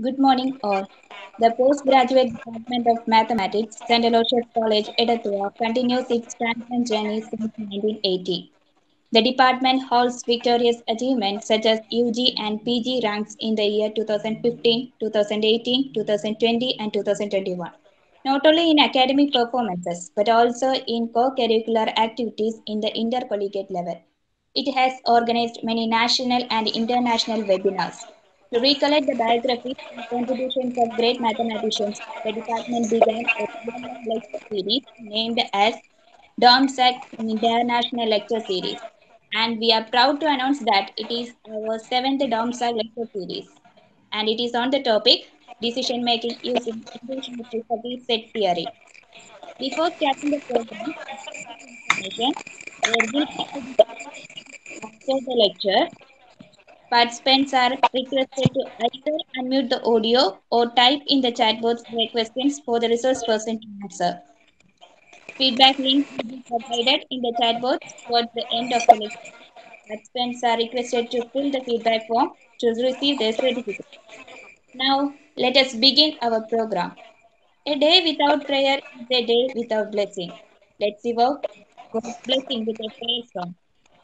Good morning, all. The postgraduate department of mathematics, St. Aloysius College, Edatua, continues its expansion journey since 1980. The department holds victorious achievements such as UG and PG ranks in the year 2015, 2018, 2020, and 2021. Not only in academic performances, but also in co-curricular activities in the intercollegiate level. It has organized many national and international webinars. To recollect the biographies and contributions of great mathematicians, the department began a year-long lecture series named as DOMSAC International Lecture Series. And we are proud to announce that it is our seventh DOMSAC lecture series. And it is on the topic decision making using induced necessity set theory. Before starting the program, information, there will be a after the lecture Participants are requested to either unmute the audio or type in the chat box their questions for the resource person to answer. Feedback link will be provided in the chat box towards the end of the lecture. Participants are requested to fill the feedback form to receive their certificate. Now, let us begin our program. A day without prayer is a day without blessing. Let's evoke God's blessing with a prayer song.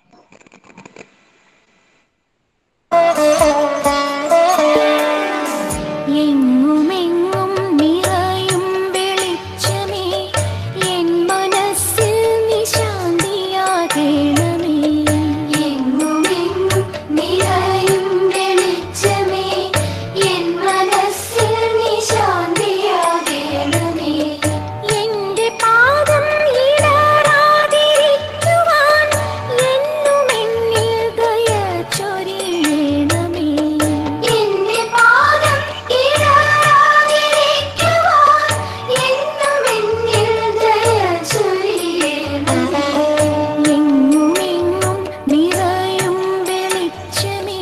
എങ്ങുമെങ്ങും നിറയും വെളിച്ചമേ N മനസ്സിൽ നീ ശാന്തിയാകണമേ എങ്ങുമെങ്ങും നിറയും വെളിച്ചമേ N മനസ്സിൽ നീ ശാന്തിയാകണമേ എന്റെ പാദം ഇടറാതിരിക്കുവാൻ എന്നും എന്നിൽ ദയ ചൊരിയണമേ എന്റെ പാദം ഇടറാതിരിക്കുവാൻ എന്നും എന്നിൽ ദയ ചൊരിയണമേ എങ്ങും എങ്ങും നിറയും വെളിച്ചമേ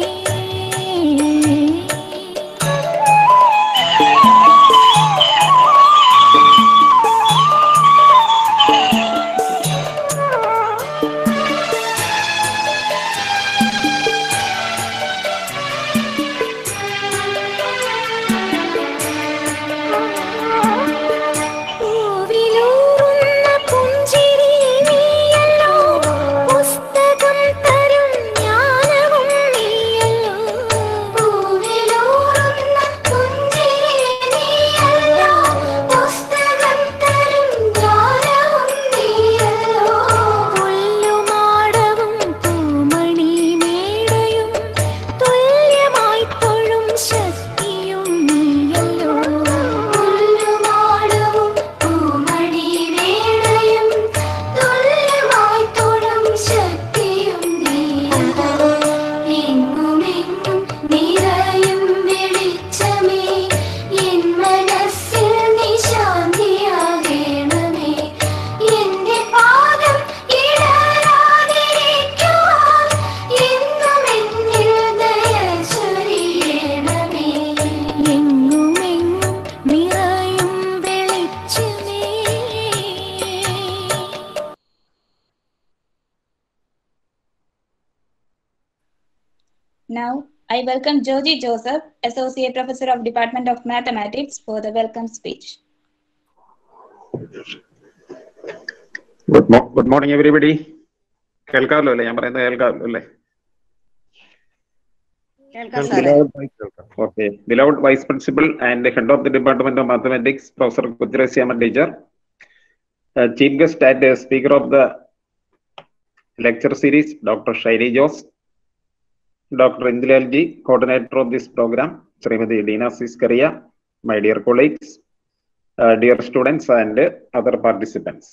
പൂവിലൂറുന്ന പുഞ്ചിരി നീയല്ലോ പുസ്തകം തരും ജ്ഞാനവും നീയല്ലോ പൂവിലൂറുന്ന പുഞ്ചിരി നീയല്ലോ പുസ്തകം തരും ജ്ഞാനവും നീയല്ലോ പുല്ലുമാടവും പൂമണി മേടയും തുല്യമായി തൊഴും ശക്തിയും നീയല്ലോ പുല്ലുമാടവും പൂമണി മേടയും തുല്യമായി തൊഴും ശക്തിയും നീയല്ലോ എങ്ങുമെങ്ങും നിറയും വെളിച്ചമേ എൻ മനസ്സിൽ നീ ശാന്തിയാകണമേ എന്റെ പാദം ഇടരാതിരിക്കുവാൻ എന്നും എന്നിൽ ദയ ചൊരിയണമേ എങ്ങുമെങ്ങും നിറയും വെളിച്ചമേ Now, I welcome Joji Joseph, Associate Professor of Department of Mathematics, for the welcome speech. Good good morning everybody കേൾക്കാമല്ലോ അല്ലേ ഞാൻ പറയുന്നത് കേൾക്കാമല്ലോ അല്ലേ okay beloved vice principal and head of the department of mathematics professor കുദ്രസ്യാമ teacher chief guest and speaker of the lecture series dr shaili jose dr indilalji coordinator of this program srimati dina siskaria my dear colleagues uh, dear students and other participants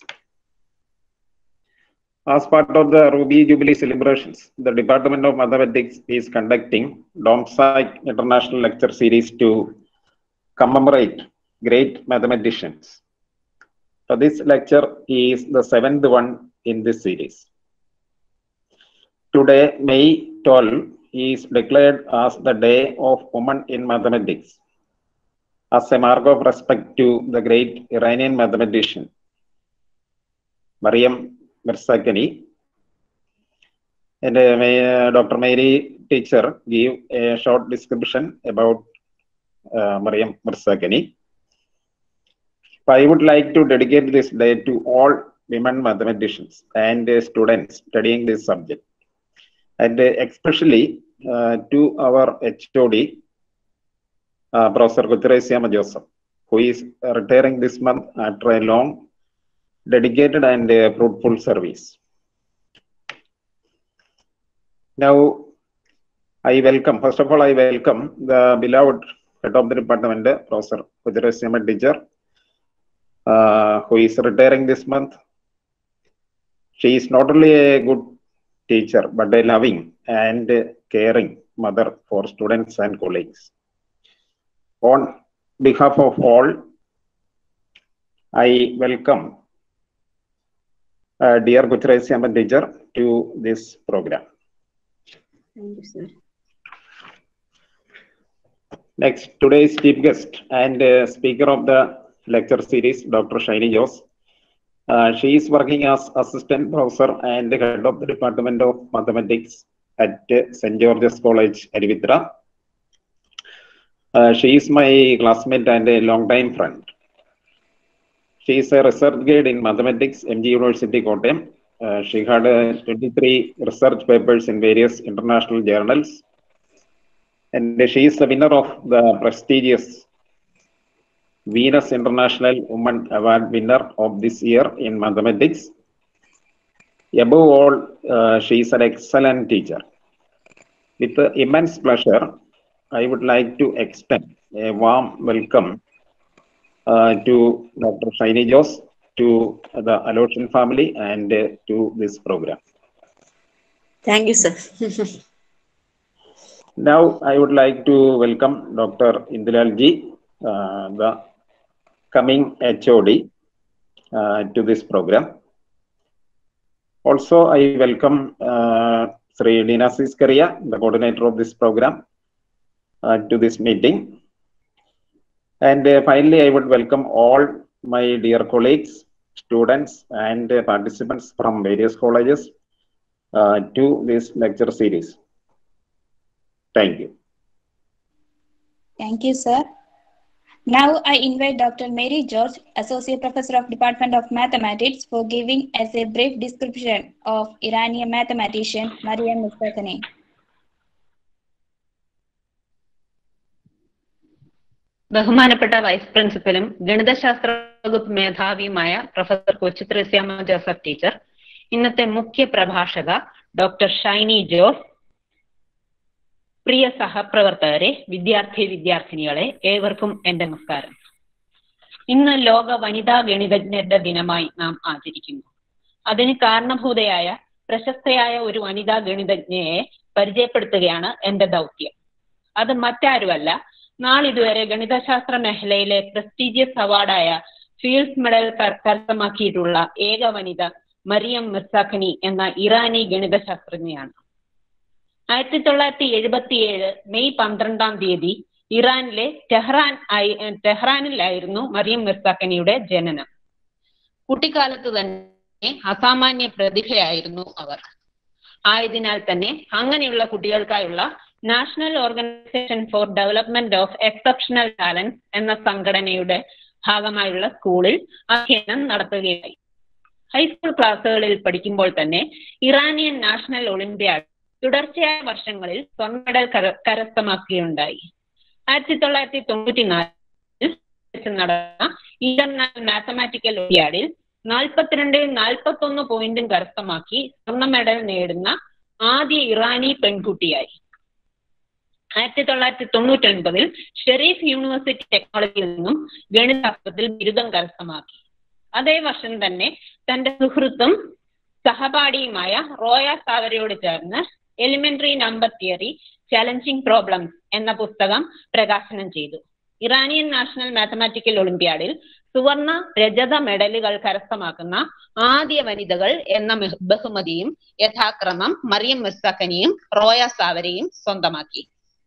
As part of the Ruby Jubilee celebrations, the Department of Mathematics is conducting DOMSAC International Lecture Series to commemorate great mathematicians. So this lecture is the seventh one in this series. Today, May 12, is declared as the Day of Women in Mathematics as a mark of respect to the great Iranian mathematician Mariam Mirzakani. And uh, may, uh, Dr. Mary teacher give a short description about uh, Mariam Mirsakani. I would like to dedicate this day to all women mathematicians and uh, students studying this subject, and uh, especially uh, to our HOD, uh, Professor Kutresiama Joseph, who is retiring this month after a long, dedicated, and uh, fruitful service. Now, I welcome, first of all, I welcome the beloved head of the department, Professor Kutresiama teacher, uh, who is retiring this month. She is not only a good teacher, but a loving and caring mother for students and colleagues. On behalf of all, I welcome uh, dear Kutresiama teacher to this program. Thank you, sir. Next, today's chief guest and uh, speaker of the lecture series, Dr. Shaini Jose. Uh, she is working as assistant professor and head of the Department of Mathematics at uh, St. George's College, Arivitra. Uh, she is my classmate and a longtime friend. She is a research guide in mathematics, MG University, Kottayam. Uh, she had uh, 23 research papers in various international journals. And she is the winner of the prestigious Venus International Women Award winner of this year in mathematics. Above all, uh, she is an excellent teacher. With immense pleasure, I would like to extend a warm welcome uh, to Dr. Shaini Jose, to the Allotion family, and uh, to this program. Thank you, sir. Now, I would like to welcome Dr. Indilal Ji, uh, the coming HOD, uh, to this program. Also, I welcome uh, Sri Lina Siskaria, the coordinator of this program, uh, to this meeting. And uh, finally, I would welcome all my dear colleagues, students, and uh, participants from various colleges uh, to this lecture series. Thank you. Thank you, sir. Now I invite Dr. Mary George, Associate Professor of Department of Mathematics, for giving us a brief description of Iranian mathematician Mariam Mustafani. ബഹുമാനപ്പെട്ട vice പ്രിൻസിപ്പലും ഗണിതശാസ്ത്ര വകുപ്പ് മേധാവിയുമായ professor കൊച്ചിത്രസ്യാമ Joseph teacher ഇന്നത്തെ മുഖ്യ പ്രഭാഷക doctor Shiny Jose പ്രിയ സഹപ്രവർത്തകരെ വിദ്യാർത്ഥി വിദ്യാർത്ഥിനികളെ ഏവർക്കും എന്റെ നമസ്കാരം ഇന്ന് ലോക വനിതാ ഗണിതജ്ഞരുടെ ദിനമായി നാം ആചരിക്കുന്നു അതിന് കാരണഭൂതയായ പ്രശസ്തയായ ഒരു വനിതാ ഗണിതജ്ഞയെ പരിചയപ്പെടുത്തുകയാണ് എന്റെ ദൗത്യം അത് മറ്റാരുമല്ല നാളിതുവരെ ഗണിതശാസ്ത്ര മേഖലയിലെ പ്രസ്റ്റീജിയസ് അവാർഡായ ഫീൽഡ്സ് മെഡൽ കരസ്ഥമാക്കിയിട്ടുള്ള ഏക വനിത മറിയം മിർസാഖനി എന്ന ഇറാനി ഗണിതശാസ്ത്രജ്ഞയാണ് ആയിരത്തി തൊള്ളായിരത്തി എഴുപത്തിയേഴ് മെയ് പന്ത്രണ്ടാം തീയതി ഇറാനിലെ ടെഹ്റാൻ ആയി ടെഹ്റാനിലായിരുന്നു മറിയം മിർസാഖനിയുടെ ജനനം കുട്ടിക്കാലത്ത് തന്നെ അസാമാന്യ പ്രതിഭയായിരുന്നു അവർ ആയതിനാൽ തന്നെ അങ്ങനെയുള്ള കുട്ടികൾക്കായുള്ള national organization for development of exceptional talent എന്ന സംഘടനയുടെ ഭാഗമായുള്ള സ്കൂളിൽ അധ്യയനം നടത്തുകയായി ഹൈസ്കൂൾ ക്ലാസ്സുകളിൽ പഠിക്കുമ്പോൾ തന്നെ ഇറാനിയൻ നാഷണൽ ഒളിമ്പ്യാഡ് തുടർച്ചയായ വർഷങ്ങളിൽ സ്വർണ്ണ മെഡൽ കരസ്ഥമാക്കുകയുണ്ടായി ആയിരത്തി തൊള്ളായിരത്തി തൊണ്ണൂറ്റിനാലിൽ വെച്ച് നടന്ന ഇന്റർനാഷണൽ മാത്തമാറ്റിക്കൽ ഒളിമ്പ്യാഡിൽ നാൽപ്പത്തിരണ്ടിൽ നാൽപ്പത്തി ഒന്ന് പോയിന്റും കരസ്ഥമാക്കി സ്വർണ്ണ മെഡൽ നേടുന്ന ആദ്യ ഇറാനി പെൺകുട്ടിയായി ആയിരത്തി തൊള്ളായിരത്തി തൊണ്ണൂറ്റി ഒൻപതിൽ ഷെരീഫ് യൂണിവേഴ്സിറ്റി ടെക്നോളജിയിൽ നിന്നും ഗണിതശാസ്ത്രത്തിൽ ബിരുദം കരസ്ഥമാക്കി അതേ വർഷം തന്നെ തന്റെ സുഹൃത്തും സഹപാഠിയുമായ റോയ സാവരയോട് ചേർന്ന് elementary number theory challenging problems എന്ന പുസ്തകം പ്രകാശനം ചെയ്തു ഇറാനിയൻ നാഷണൽ മാത്തമാറ്റിക്കൽ ഒളിമ്പ്യാഡിൽ സുവർണ രജത മെഡലുകൾ കരസ്ഥമാക്കുന്ന ആദ്യ വനിതകൾ എന്ന ബഹുമതിയും യഥാക്രമം മറിയം മിർസക്കനിയും റോയ സാവരയും സ്വന്തമാക്കി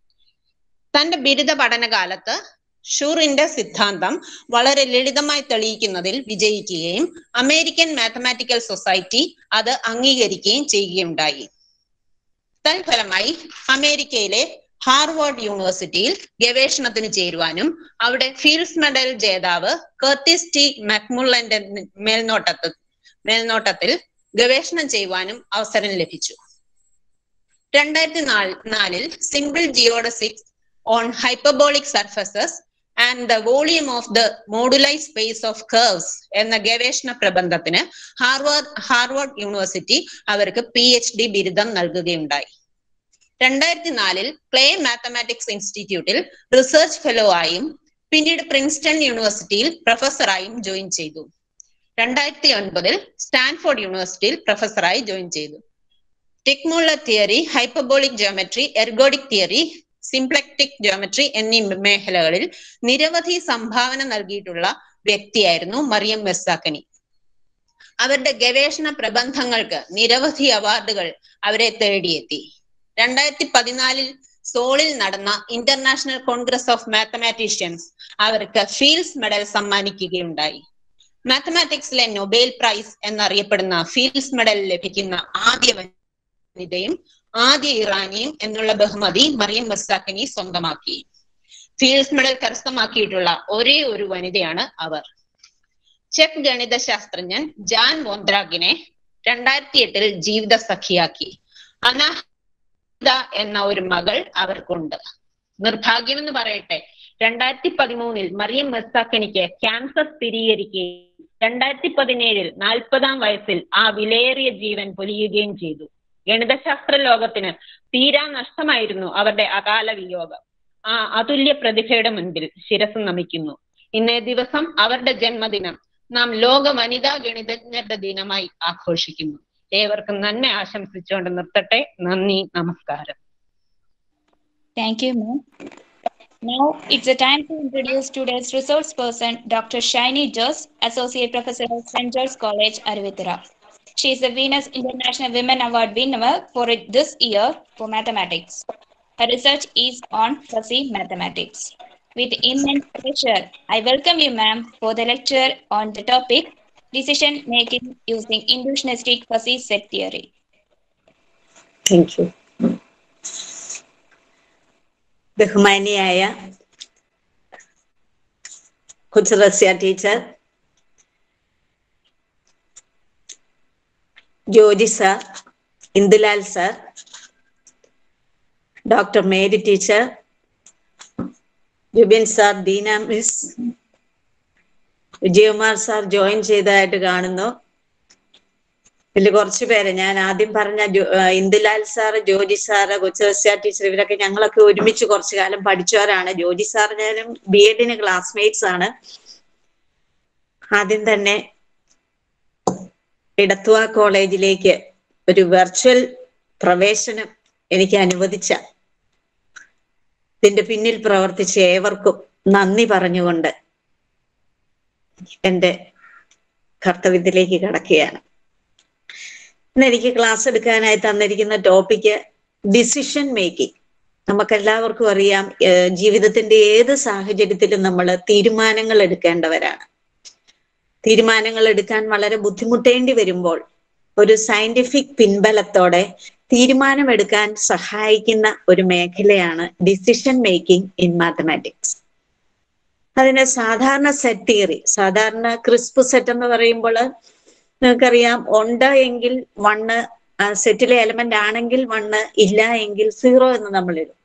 തന്റെ ബിരുദ പഠനകാലത്ത് ഷൂറിന്റെ സിദ്ധാന്തം വളരെ ലളിതമായി തെളിയിക്കുന്നതിൽ വിജയിക്കുകയും അമേരിക്കൻ മാത്തമാറ്റിക്കൽ സൊസൈറ്റി അത് അംഗീകരിക്കുകയും ചെയ്യുകയുണ്ടായി തൽഫലമായി അമേരിക്കയിലെ ഹാർവാർഡ് യൂണിവേഴ്സിറ്റിയിൽ ഗവേഷണത്തിന് ചേരുവാനും അവിടെ ഫീൽഡ്സ് മെഡൽ ജേതാവ് കർട്ടിസ് ടി മക്മുള്ളന്റെ മേൽനോട്ടത്തിൽ മേൽനോട്ടത്തിൽ ഗവേഷണം ചെയ്യുവാനും അവസരം ലഭിച്ചു രണ്ടായിരത്തി നാലിൽ simple geodesics on hyperbolic surfaces and the volume of the moduli space of curves എന്ന ഗവേഷണ പ്രബന്ധത്തിന് ഹാർവാർഡ് ഹാർവാർഡ് യൂണിവേഴ്സിറ്റി അവർക്ക് പി എച്ച് ഡി ബിരുദം നൽകുകയുണ്ടായി രണ്ടായിരത്തി നാലിൽ ക്ലേ മാത്തമാറ്റിക്സ് ഇൻസ്റ്റിറ്റ്യൂട്ടിൽ റിസർച്ച് ഫെലോ ആയും പിന്നീട് പ്രിൻസ്റ്റൺ യൂണിവേഴ്സിറ്റിയിൽ പ്രൊഫസറായും ജോയിൻ ചെയ്തു രണ്ടായിരത്തി ഒൻപതിൽ സ്റ്റാൻഫോർഡ് യൂണിവേഴ്സിറ്റിയിൽ പ്രൊഫസറായി ജോയിൻ ചെയ്തു ടിക്മുള്ള theory hyperbolic geometry ergodic theory symplectic geometry എന്നീ മേഖലകളിൽ നിരവധി സംഭാവന നൽകിയിട്ടുള്ള വ്യക്തിയായിരുന്നു മറിയം മെസ്സാക്കനി അവരുടെ ഗവേഷണ പ്രബന്ധങ്ങൾക്ക് നിരവധി അവാർഡുകൾ അവരെ തേടിയെത്തി രണ്ടായിരത്തി പതിനാലിൽ സോളിൽ നടന്ന ഇന്റർനാഷണൽ കോൺഗ്രസ് ഓഫ് മാത്തമാറ്റീഷ്യൻസ് അവർക്ക് ഫീൽഡ്സ് മെഡൽ സമ്മാനിക്കുകയുണ്ടായി മാത്തമാറ്റിക്സിലെ നൊബേൽ പ്രൈസ് എന്നറിയപ്പെടുന്ന ഫീൽഡ്സ് മെഡൽ ലഭിക്കുന്ന ആദ്യ വനിതയും ആദ്യ ഇറാനിയും എന്നുള്ള ബഹുമതി മറിയം മസ്താക്കനി സ്വന്തമാക്കി ഫീൽഡ്സ് മെഡൽ കരസ്ഥമാക്കിയിട്ടുള്ള ഒരേ ഒരു വനിതയാണ് അവർ ചെക്ക് ഗണിത ശാസ്ത്രജ്ഞൻ ജാൻ വോന്ദ്രാഗിനെ രണ്ടായിരത്തി എട്ടിൽ ജീവിത സഖിയാക്കി അനാഹിത എന്ന ഒരു മകൾ അവർക്കുണ്ട് നിർഭാഗ്യമെന്ന് പറയട്ടെ രണ്ടായിരത്തി പതിമൂന്നിൽ മറിയം മസ്താക്കനിക്ക് ക്യാൻസർ സ്ഥിരീകരിക്കുകയും രണ്ടായിരത്തി പതിനേഴിൽ നാൽപ്പതാം വയസ്സിൽ ആ വിലയേറിയ ജീവൻ പൊലിയുകയും ചെയ്തു ഗണിതശാസ്ത്ര ലോകത്തിന് തീരാ നഷ്ടമായിരുന്നു അവരുടെ അകാല വിയോഗം ആ അതുല്യ പ്രതിഭയുടെ മുൻപിൽ ശിരസ് നമിക്കുന്നു ഇന്നേ ദിവസം അവരുടെ ജന്മദിനം നാം ലോക വനിതാ ഗണിതജ്ഞരുടെ ദിനമായി ആഘോഷിക്കുന്നു ഏവർക്കും നന്മ ആശംസിച്ചുകൊണ്ട് നിർത്തട്ടെ നന്ദി നമസ്കാരം Thank you, ma'am. Now it's the time to introduce today's resource person, Dr. Shiny Joss, Associate Professor at St. George's College, Arvithura. She is the Venus International Women Award winner for it this year for mathematics. Her research is on fuzzy mathematics. With immense pleasure, I welcome you, ma'am, for the lecture on the topic decision making using inductionistic fuzzy set theory. Thank you ബഹുമാനിയായ കൊച്ചുറസ്യ teacher Joji sir Indulal sir doctor Mary teacher Jubin sir Deena miss Vijayakumar sir join ചെയ്തതായിട്ട് കാണുന്നു ഇതിൽ കുറച്ച് പേര് ഞാൻ ആദ്യം പറഞ്ഞ ജോ- ആ, ഇന്ദുലാൽ സാറ് ജോജി സാറ് കൊച്ചുറസ്യ ടീച്ചർ ഇവരൊക്കെ ഞങ്ങളൊക്കെ ഒരുമിച്ച് കുറച്ചു കാലം പഠിച്ചവരാണ് ജോജി സാർ ഞാനും ബി എഡിന് ക്ലാസ്മേറ്റ്സ് ആണ് ആദ്യം തന്നെ ഇടത്തുവ കോളേജിലേക്ക് ഒരു വെർച്വൽ പ്രവേശനം എനിക്ക് അനുവദിച്ച ഇതിന്റെ പിന്നിൽ പ്രവർത്തിച്ച ഏവർക്കും നന്ദി പറഞ്ഞുകൊണ്ട് എന്റെ കർത്തവ്യത്തിലേക്ക് കടക്കുകയാണ് ഇന്ന് എനിക്ക് ക്ലാസ് എടുക്കാനായി തന്നിരിക്കുന്ന ടോപ്പിക്ക് ഡിസിഷൻ മേക്കിംഗ് നമുക്കെല്ലാവർക്കും അറിയാം ഏഹ് ജീവിതത്തിന്റെ ഏത് സാഹചര്യത്തിലും നമ്മൾ തീരുമാനങ്ങൾ എടുക്കേണ്ടവരാണ് തീരുമാനങ്ങൾ എടുക്കാൻ വളരെ ബുദ്ധിമുട്ടേണ്ടി വരുമ്പോൾ ഒരു സയന്റിഫിക് പിൻബലത്തോടെ തീരുമാനമെടുക്കാൻ സഹായിക്കുന്ന ഒരു മേഖലയാണ് ഡിസിഷൻ മേക്കിംഗ് ഇൻ മാത്തമാറ്റിക്സ് അതിന് സാധാരണ സെറ്റ് തിയറി സാധാരണ ക്രിസ്പ് സെറ്റ് എന്ന് പറയുമ്പോൾ നിങ്ങൾക്കറിയാം ഉണ്ട് എങ്കിൽ വണ്ണ് സെറ്റിലെ എലമെന്റ് ആണെങ്കിൽ വണ്ണ് ഇല്ല എങ്കിൽ സീറോ എന്ന് നമ്മൾ ഇടും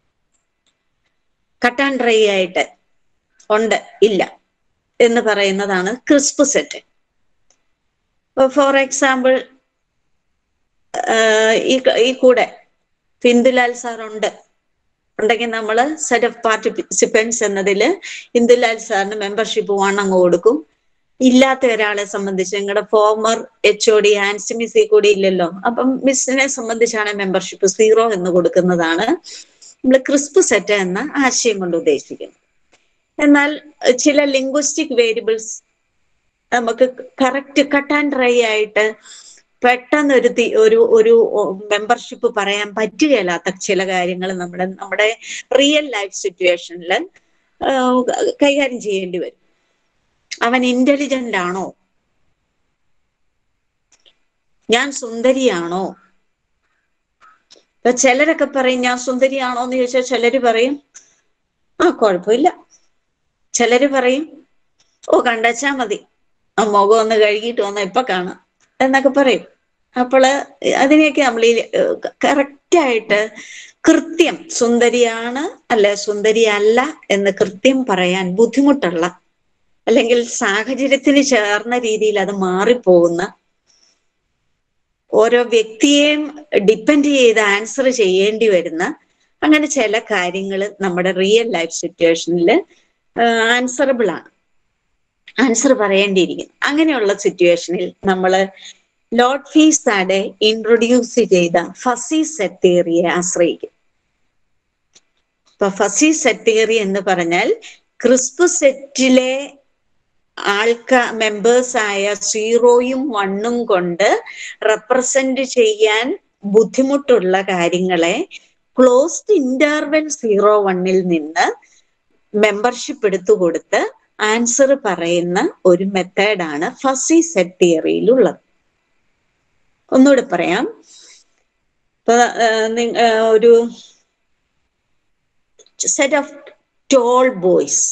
കട്ട് ആൻഡ് ഡ്രൈ ആയിട്ട് ഉണ്ട് ഇല്ല എന്ന് പറയുന്നതാണ് ക്രിസ്പ് സെറ്റ് ഫോർ എക്സാമ്പിൾ ഈ ഈ കൂടെ ഇന്ദുലാൽ സാർ ഉണ്ട് ഉണ്ടെങ്കിൽ നമ്മൾ സെറ്റ് ഓഫ് പാർട്ടിസിപ്പൻസ് എന്നതിൽ ഇന്ദുലാൽ സാറിന് മെമ്പർഷിപ്പ് വൺ അങ്ങ് കൊടുക്കും ഇല്ലാത്ത ഒരാളെ സംബന്ധിച്ച് നിങ്ങളുടെ former H O D Ancy miss കൂടി ഇല്ലല്ലോ അപ്പം മിസ്സിനെ സംബന്ധിച്ചാണ് മെമ്പർഷിപ്പ് സീറോ എന്ന് കൊടുക്കുന്നതാണ് നമ്മൾ ക്രിസ്പ് സെറ്റ് എന്ന ആശയം കൊണ്ട് ഉദ്ദേശിക്കുന്നത് എന്നാൽ ചില ലിംഗ്വിസ്റ്റിക് വേരിയബിൾസ് നമുക്ക് കറക്റ്റ് കട്ട് ആൻഡ് ഡ്രൈ ആയിട്ട് പെട്ടെന്ന് ഒരു തി- ഒരു ഒരു മെമ്പർഷിപ്പ് പറയാൻ പറ്റുകയില്ലാത്ത ചില കാര്യങ്ങൾ നമ്മുടെ നമ്മുടെ റിയൽ ലൈഫ് സിറ്റുവേഷനിൽ കൈകാര്യം ചെയ്യേണ്ടി വരും അവൻ ഇന്റലിജന്റ് ആണോ ഞാൻ സുന്ദരിയാണോ ഇപ്പൊ ചിലരൊക്കെ പറയും ഞാൻ സുന്ദരിയാണോ എന്ന് ചോദിച്ചാൽ ചിലര് പറയും ആ കുഴപ്പമില്ല ചിലര് പറയും ഓ കണ്ടച്ചാ മതി ആ മുഖം ഒന്ന് കഴുകിയിട്ട് വന്ന ഇപ്പൊ കാണാം എന്നൊക്കെ പറയും അപ്പോൾ അതിനെയൊക്കെ നമ്മൾ ഈ കറക്റ്റായിട്ട് കൃത്യം സുന്ദരിയാണ് അല്ലെ സുന്ദരി അല്ല എന്ന് കൃത്യം പറയാൻ ബുദ്ധിമുട്ടുള്ള അല്ലെങ്കിൽ സാഹചര്യത്തിന് ചേർന്ന രീതിയിൽ അത് മാറിപ്പോകുന്ന ഓരോ വ്യക്തിയെയും ഡിപ്പെൻഡ് ചെയ്ത് ആൻസർ ചെയ്യേണ്ടി വരുന്ന അങ്ങനെ ചില കാര്യങ്ങൾ നമ്മുടെ റിയൽ ലൈഫ് സിറ്റുവേഷനിൽ ആൻസറബിൾ ആണ് ആൻസർ പറയേണ്ടിയിരിക്കുന്നു അങ്ങനെയുള്ള സിറ്റുവേഷനിൽ നമ്മൾ ലോഡ് ഫീസാടെ ഇൻട്രൊഡ്യൂസ് ചെയ്ത ഫസി സെറ്റ് തിയറിയെ ആശ്രയിക്കും ഇപ്പൊ ഫസി സെറ്റ് തിയറി എന്ന് പറഞ്ഞാൽ ക്രിസ്പ് സെറ്റിലെ ആൾക്കാ മെമ്പേഴ്സ് ആയ സീറോയും വണ്ണും കൊണ്ട് റെപ്രസെന്റ് ചെയ്യാൻ ബുദ്ധിമുട്ടുള്ള കാര്യങ്ങളെ ക്ലോസ്ഡ് ഇന്റർവെൽ സീറോ വണ്ണിൽ നിന്ന് മെമ്പർഷിപ്പ് എടുത്തു കൊടുത്ത് ആൻസർ പറയുന്ന ഒരു മെത്തേഡാണ് ഫസി സെറ്റ് തിയറിയിലുള്ളത് ഒന്നുകൂടെ പറയാം ഇപ്പൊ ഒരു സെറ്റ് ഓഫ് ടോൾ ബോയ്സ്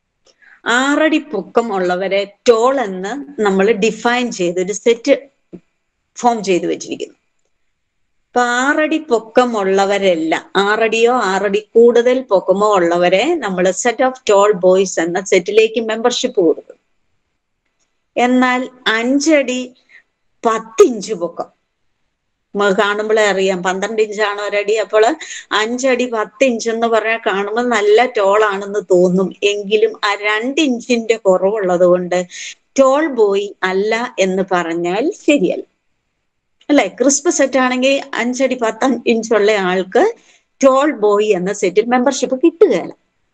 ആറടി പൊക്കം ഉള്ളവരെ ടോൾ എന്ന് നമ്മൾ ഡിഫൈൻ ചെയ്ത് ഒരു സെറ്റ് ഫോം ചെയ്ത് വെച്ചിരിക്കുന്നു അപ്പൊ ആറടി പൊക്കമുള്ളവരെല്ലാം ആറടിയോ ആറടി കൂടുതൽ പൊക്കമോ ഉള്ളവരെ നമ്മൾ സെറ്റ് ഓഫ് ടോൾ ബോയ്സ് എന്ന സെറ്റിലേക്ക് മെമ്പർഷിപ്പ് കൊടുക്കും എന്നാൽ അഞ്ചടി പത്തിഞ്ച് പൊക്കം നമുക്ക് കാണുമ്പോഴേ അറിയാം പന്ത്രണ്ട് ഇഞ്ചാണ് ഒരടി അപ്പോൾ അഞ്ചടി പത്ത് ഇഞ്ച് എന്ന് പറഞ്ഞാൽ കാണുമ്പോൾ നല്ല ടോളാണെന്ന് തോന്നും എങ്കിലും ആ രണ്ട് ഇഞ്ചിന്റെ കുറവുള്ളത് കൊണ്ട് ടോൾ ബോയ് അല്ല എന്ന് പറഞ്ഞാൽ ശരിയല്ല അല്ലെ ക്രിസ്പ് സെറ്റ് ആണെങ്കിൽ അഞ്ചടി പത്ത് ഇഞ്ചുള്ള ആൾക്ക് ടോൾ ബോയ് എന്ന സെറ്റിൽ മെമ്പർഷിപ്പ് കിട്ടുകയില്ല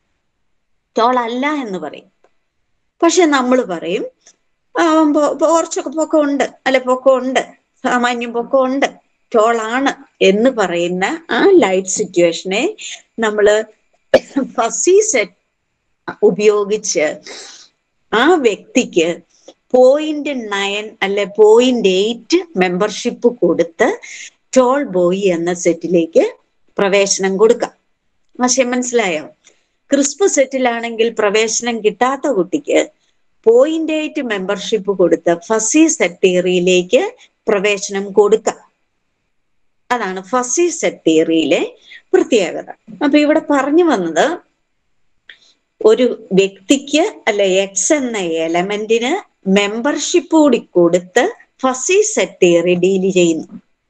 ടോൾ അല്ല എന്ന് പറയും പക്ഷെ നമ്മൾ പറയും കുറച്ചൊക്കെ പൊക്കം ഉണ്ട് അല്ലെ പൊക്കം ഉണ്ട് സാമാന്യം പൊക്കം ഉണ്ട് ടോളാണ് എന്ന് പറയുന്ന ആ ലൈറ്റ് സിറ്റുവേഷനെ നമ്മൾ ഫസി സെറ്റ് ഉപയോഗിച്ച് ആ വ്യക്തിക്ക് പോയിന്റ് നയൻ അല്ലെ പോയിന്റ് എയ്റ്റ് മെമ്പർഷിപ്പ് കൊടുത്ത് ടോൾ ബോയ് എന്ന സെറ്റിലേക്ക് പ്രവേശനം കൊടുക്കാം ആശയം മനസ്സിലായോ ക്രിസ്പ് സെറ്റിലാണെങ്കിൽ പ്രവേശനം കിട്ടാത്ത കുട്ടിക്ക് പോയിന്റ് എയ്റ്റ് മെമ്പർഷിപ്പ് കൊടുത്ത് ഫസി സെറ്റ് തിയറിയിലേക്ക് പ്രവേശനം കൊടുക്കാം അതാണ് ഫസി സെറ്റ് തിയറിയിലെ പ്രത്യേകത അപ്പൊ ഇവിടെ പറഞ്ഞു വന്നത് ഒരു വ്യക്തിക്ക് അല്ലെ എക്സ് എന്ന എലമെന്റിന് മെമ്പർഷിപ്പ് കൂടി കൊടുത്ത് ഫസി സെറ്റ് തിയറി ഡീൽ ചെയ്യുന്നു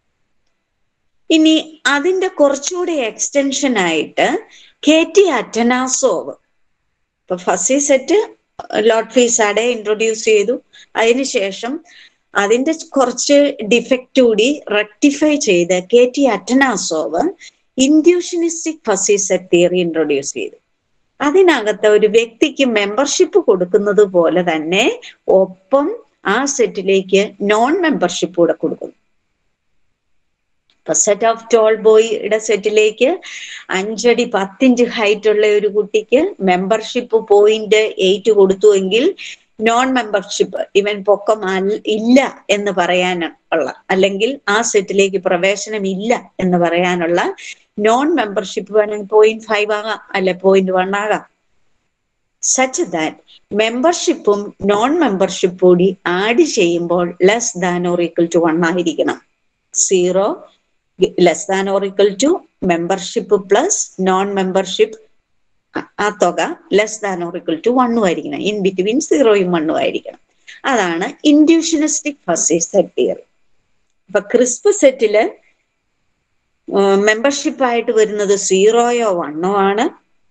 ഇനി അതിന്റെ കുറച്ചുകൂടി എക്സ്റ്റൻഷൻ ആയിട്ട് കെ ടി അറ്റനാസോവ് ഇപ്പൊ ഫസി സെറ്റ് ലോട്ട് ഫീസാടെ ഇൻട്രൊഡ്യൂസ് ചെയ്തു അതിനുശേഷം അതിന്റെ കുറച്ച് ഡിഫക്റ്റ് കൂടി റെക്ടിഫൈ ചെയ്ത് K T Atanassov intuitionistic fuzzy set theory introduce ചെയ്തു അതിനകത്ത് ഒരു വ്യക്തിക്ക് മെമ്പർഷിപ്പ് കൊടുക്കുന്നത് പോലെ തന്നെ ഒപ്പം ആ സെറ്റിലേക്ക് നോൺ മെമ്പർഷിപ്പ് കൂടെ കൊടുക്കുന്നു ഇപ്പൊ സെറ്റ് ഓഫ് ടോൾ ബോയിയുടെ സെറ്റിലേക്ക് അഞ്ചടി പത്തിഞ്ച് ഹൈറ്റ് ഉള്ള ഒരു കുട്ടിക്ക് മെമ്പർഷിപ്പ് പോയിന്റ് എയ്റ്റ് കൊടുത്തുവെങ്കിൽ നോൺ മെമ്പർഷിപ്പ് ഇവൻ പൊക്കം ഇല്ല എന്ന് പറയാനുള്ള അല്ലെങ്കിൽ ആ സെറ്റിലേക്ക് പ്രവേശനം ഇല്ല എന്ന് പറയാനുള്ള നോൺ മെമ്പർഷിപ്പ് വേണമെങ്കിൽ പോയിന്റ് ഫൈവ് ആകാം അല്ലെ പോയിന്റ് വൺ ആകാം സച്ച് ദാറ്റ് മെമ്പർഷിപ്പും നോൺ മെമ്പർഷിപ്പ് കൂടി ആഡ് ചെയ്യുമ്പോൾ less than or equal to one ആയിരിക്കണം zero less than or equal to membership plus non membership ആ തുക less than or equal to വണ്ണും ആയിരിക്കണം ഇൻ ബിറ്റ്വീൻ സീറോയും വണ്ണും ആയിരിക്കണം അതാണ് ഇൻഡ്യൂഷനിസ്റ്റിക് ഫസി സെറ്റ് തിയറി ഇപ്പൊ ക്രിസ്പ് സെറ്റില് മെമ്പർഷിപ്പ് ആയിട്ട് വരുന്നത് സീറോയോ വണ്ണോ ആണ്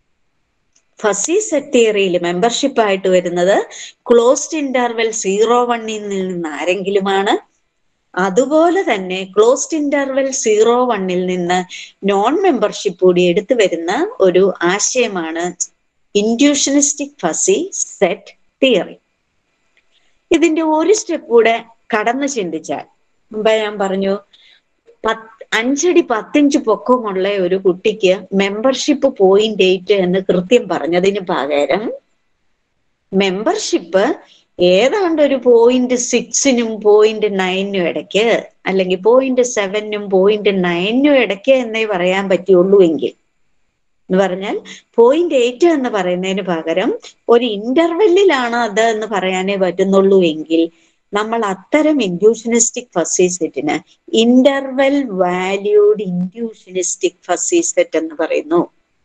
ഫസി സെറ്റ് തിയറിയിൽ മെമ്പർഷിപ്പ് ആയിട്ട് വരുന്നത് ക്ലോസ്ഡ് ഇന്റർവെൽ സീറോ വണ്ണിൽ നിന്ന് ആരെങ്കിലുമാണ് അതുപോലെ തന്നെ ക്ലോസ്ഡ് ഇന്റർവെൽ സീറോ വണ്ണിൽ നിന്ന് നോൺ മെമ്പർഷിപ്പ് കൂടി എടുത്തു വരുന്ന ഒരു ആശയമാണ് ഇൻഡ്യൂഷനിസ്റ്റിക് ഫസി സെറ്റ് തിയറി ഇതിന്റെ ഒരു സ്റ്റെപ്പ് കൂടെ കടന്നു ചിന്തിച്ചാൽ മുമ്പ് ഞാൻ പറഞ്ഞു പത്ത് അഞ്ചടി പത്തിഞ്ച് പൊക്കമുള്ള ഒരു കുട്ടിക്ക് മെമ്പർഷിപ്പ് പോയിന്റ് എയ്റ്റ് എന്ന് കൃത്യം പറഞ്ഞതിന് പകരം മെമ്പർഷിപ്പ് ഏതാണ്ട് ഒരു പോയിന്റ് സിക്സിനും പോയിന്റ് നയനും ഇടയ്ക്ക് അല്ലെങ്കിൽ പോയിന്റ് സെവനും പോയിന്റ് നയനും ഇടയ്ക്ക് എന്നേ പറയാൻ പറ്റുള്ളൂ എങ്കിൽ എന്ന് പറഞ്ഞാൽ പോയിന്റ് എയ്റ്റ് എന്ന് പറയുന്നതിന് പകരം ഒരു ഇന്റർവെല്ലിലാണ് അത് എന്ന് പറയാനേ പറ്റുന്നുള്ളൂ എങ്കിൽ നമ്മൾ അത്തരം ഇൻഡ്യൂഷനിസ്റ്റിക് ഫസി സെറ്റിന് interval valued intuitionistic fuzzy set എന്ന് പറയുന്നു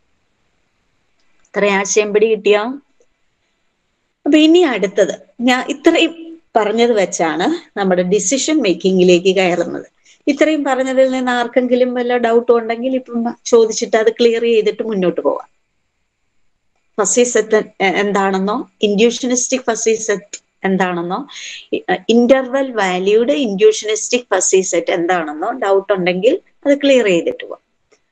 ഇത്ര ആശയം പിടി കിട്ടിയോ അപ്പൊ ഇനി അടുത്തത് ഞാൻ ഇത്രയും പറഞ്ഞത് വെച്ചാണ് നമ്മുടെ ഡിസിഷൻ മേക്കിങ്ങിലേക്ക് കയറുന്നത് ഇത്രയും പറഞ്ഞതിൽ നിന്ന് ആർക്കെങ്കിലും വല്ല ഡൗട്ടും ഉണ്ടെങ്കിൽ ഇപ്പം ചോദിച്ചിട്ട് അത് ക്ലിയർ ചെയ്തിട്ട് മുന്നോട്ട് പോവാം ഫസി സെറ്റ് എന്താണെന്നോ ഇൻഡ്യൂഷനിസ്റ്റിക് ഫസി സെറ്റ് എന്താണെന്നോ interval valued intuitionistic fuzzy set എന്താണെന്നോ ഡൗട്ട് ഉണ്ടെങ്കിൽ അത് ക്ലിയർ ചെയ്തിട്ട് പോവാം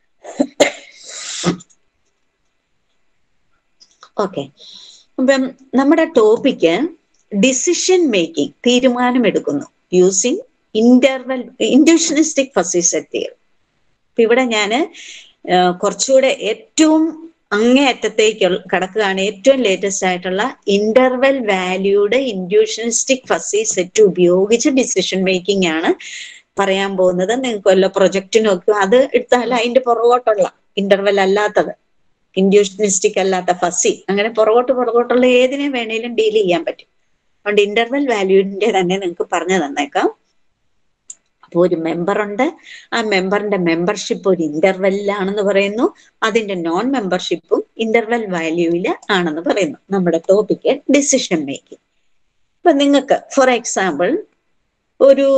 ഓക്കെ അപ്പം നമ്മുടെ ടോപ്പിക്ക് ഡിസിഷൻ മേക്കിംഗ് തീരുമാനമെടുക്കുന്നു using interval intuitionistic fuzzy set theory അപ്പൊ ഇവിടെ ഞാന് കുറച്ചുകൂടെ ഏറ്റവും അങ്ങേയറ്റത്തേക്ക് കടക്കുകയാണ് ഏറ്റവും ലേറ്റസ്റ്റ് ആയിട്ടുള്ള interval valued intuitionistic fuzzy set ഉപയോഗിച്ച് ഡിസിഷൻ മേക്കിംഗ് ആണ് പറയാൻ പോകുന്നത് നിങ്ങൾക്ക് വല്ല പ്രൊജക്റ്റിനൊക്കെ അത് എടുത്താൽ അതിന്റെ പുറകോട്ടുള്ള ഇന്റർവെൽ അല്ലാത്തത് ഇൻഡ്യൂഷനിസ്റ്റിക് അല്ലാത്ത ഫസി അങ്ങനെ പുറകോട്ട് പുറകോട്ടുള്ള ഏതിനെ വേണേലും ഡീൽ ചെയ്യാൻ പറ്റും അതുകൊണ്ട് ഇന്റർവെൽ വാല്യൂവിന്റെ തന്നെ നിങ്ങൾക്ക് പറഞ്ഞു തന്നേക്കാം അപ്പോൾ ഒരു മെമ്പർ ഉണ്ട് ആ മെമ്പറിന്റെ മെമ്പർഷിപ്പ് ഒരു ഇന്റർവെല്ലിലാണെന്ന് പറയുന്നു അതിന്റെ നോൺ മെമ്പർഷിപ്പും ഇന്റർവെൽ വാല്യൂവിൽ ആണെന്ന് പറയുന്നു നമ്മുടെ ടോപ്പിക്ക് ഡിസിഷൻ മേക്കിംഗ് ഇപ്പൊ നിങ്ങൾക്ക് ഫോർ എക്സാമ്പിൾ ഒരു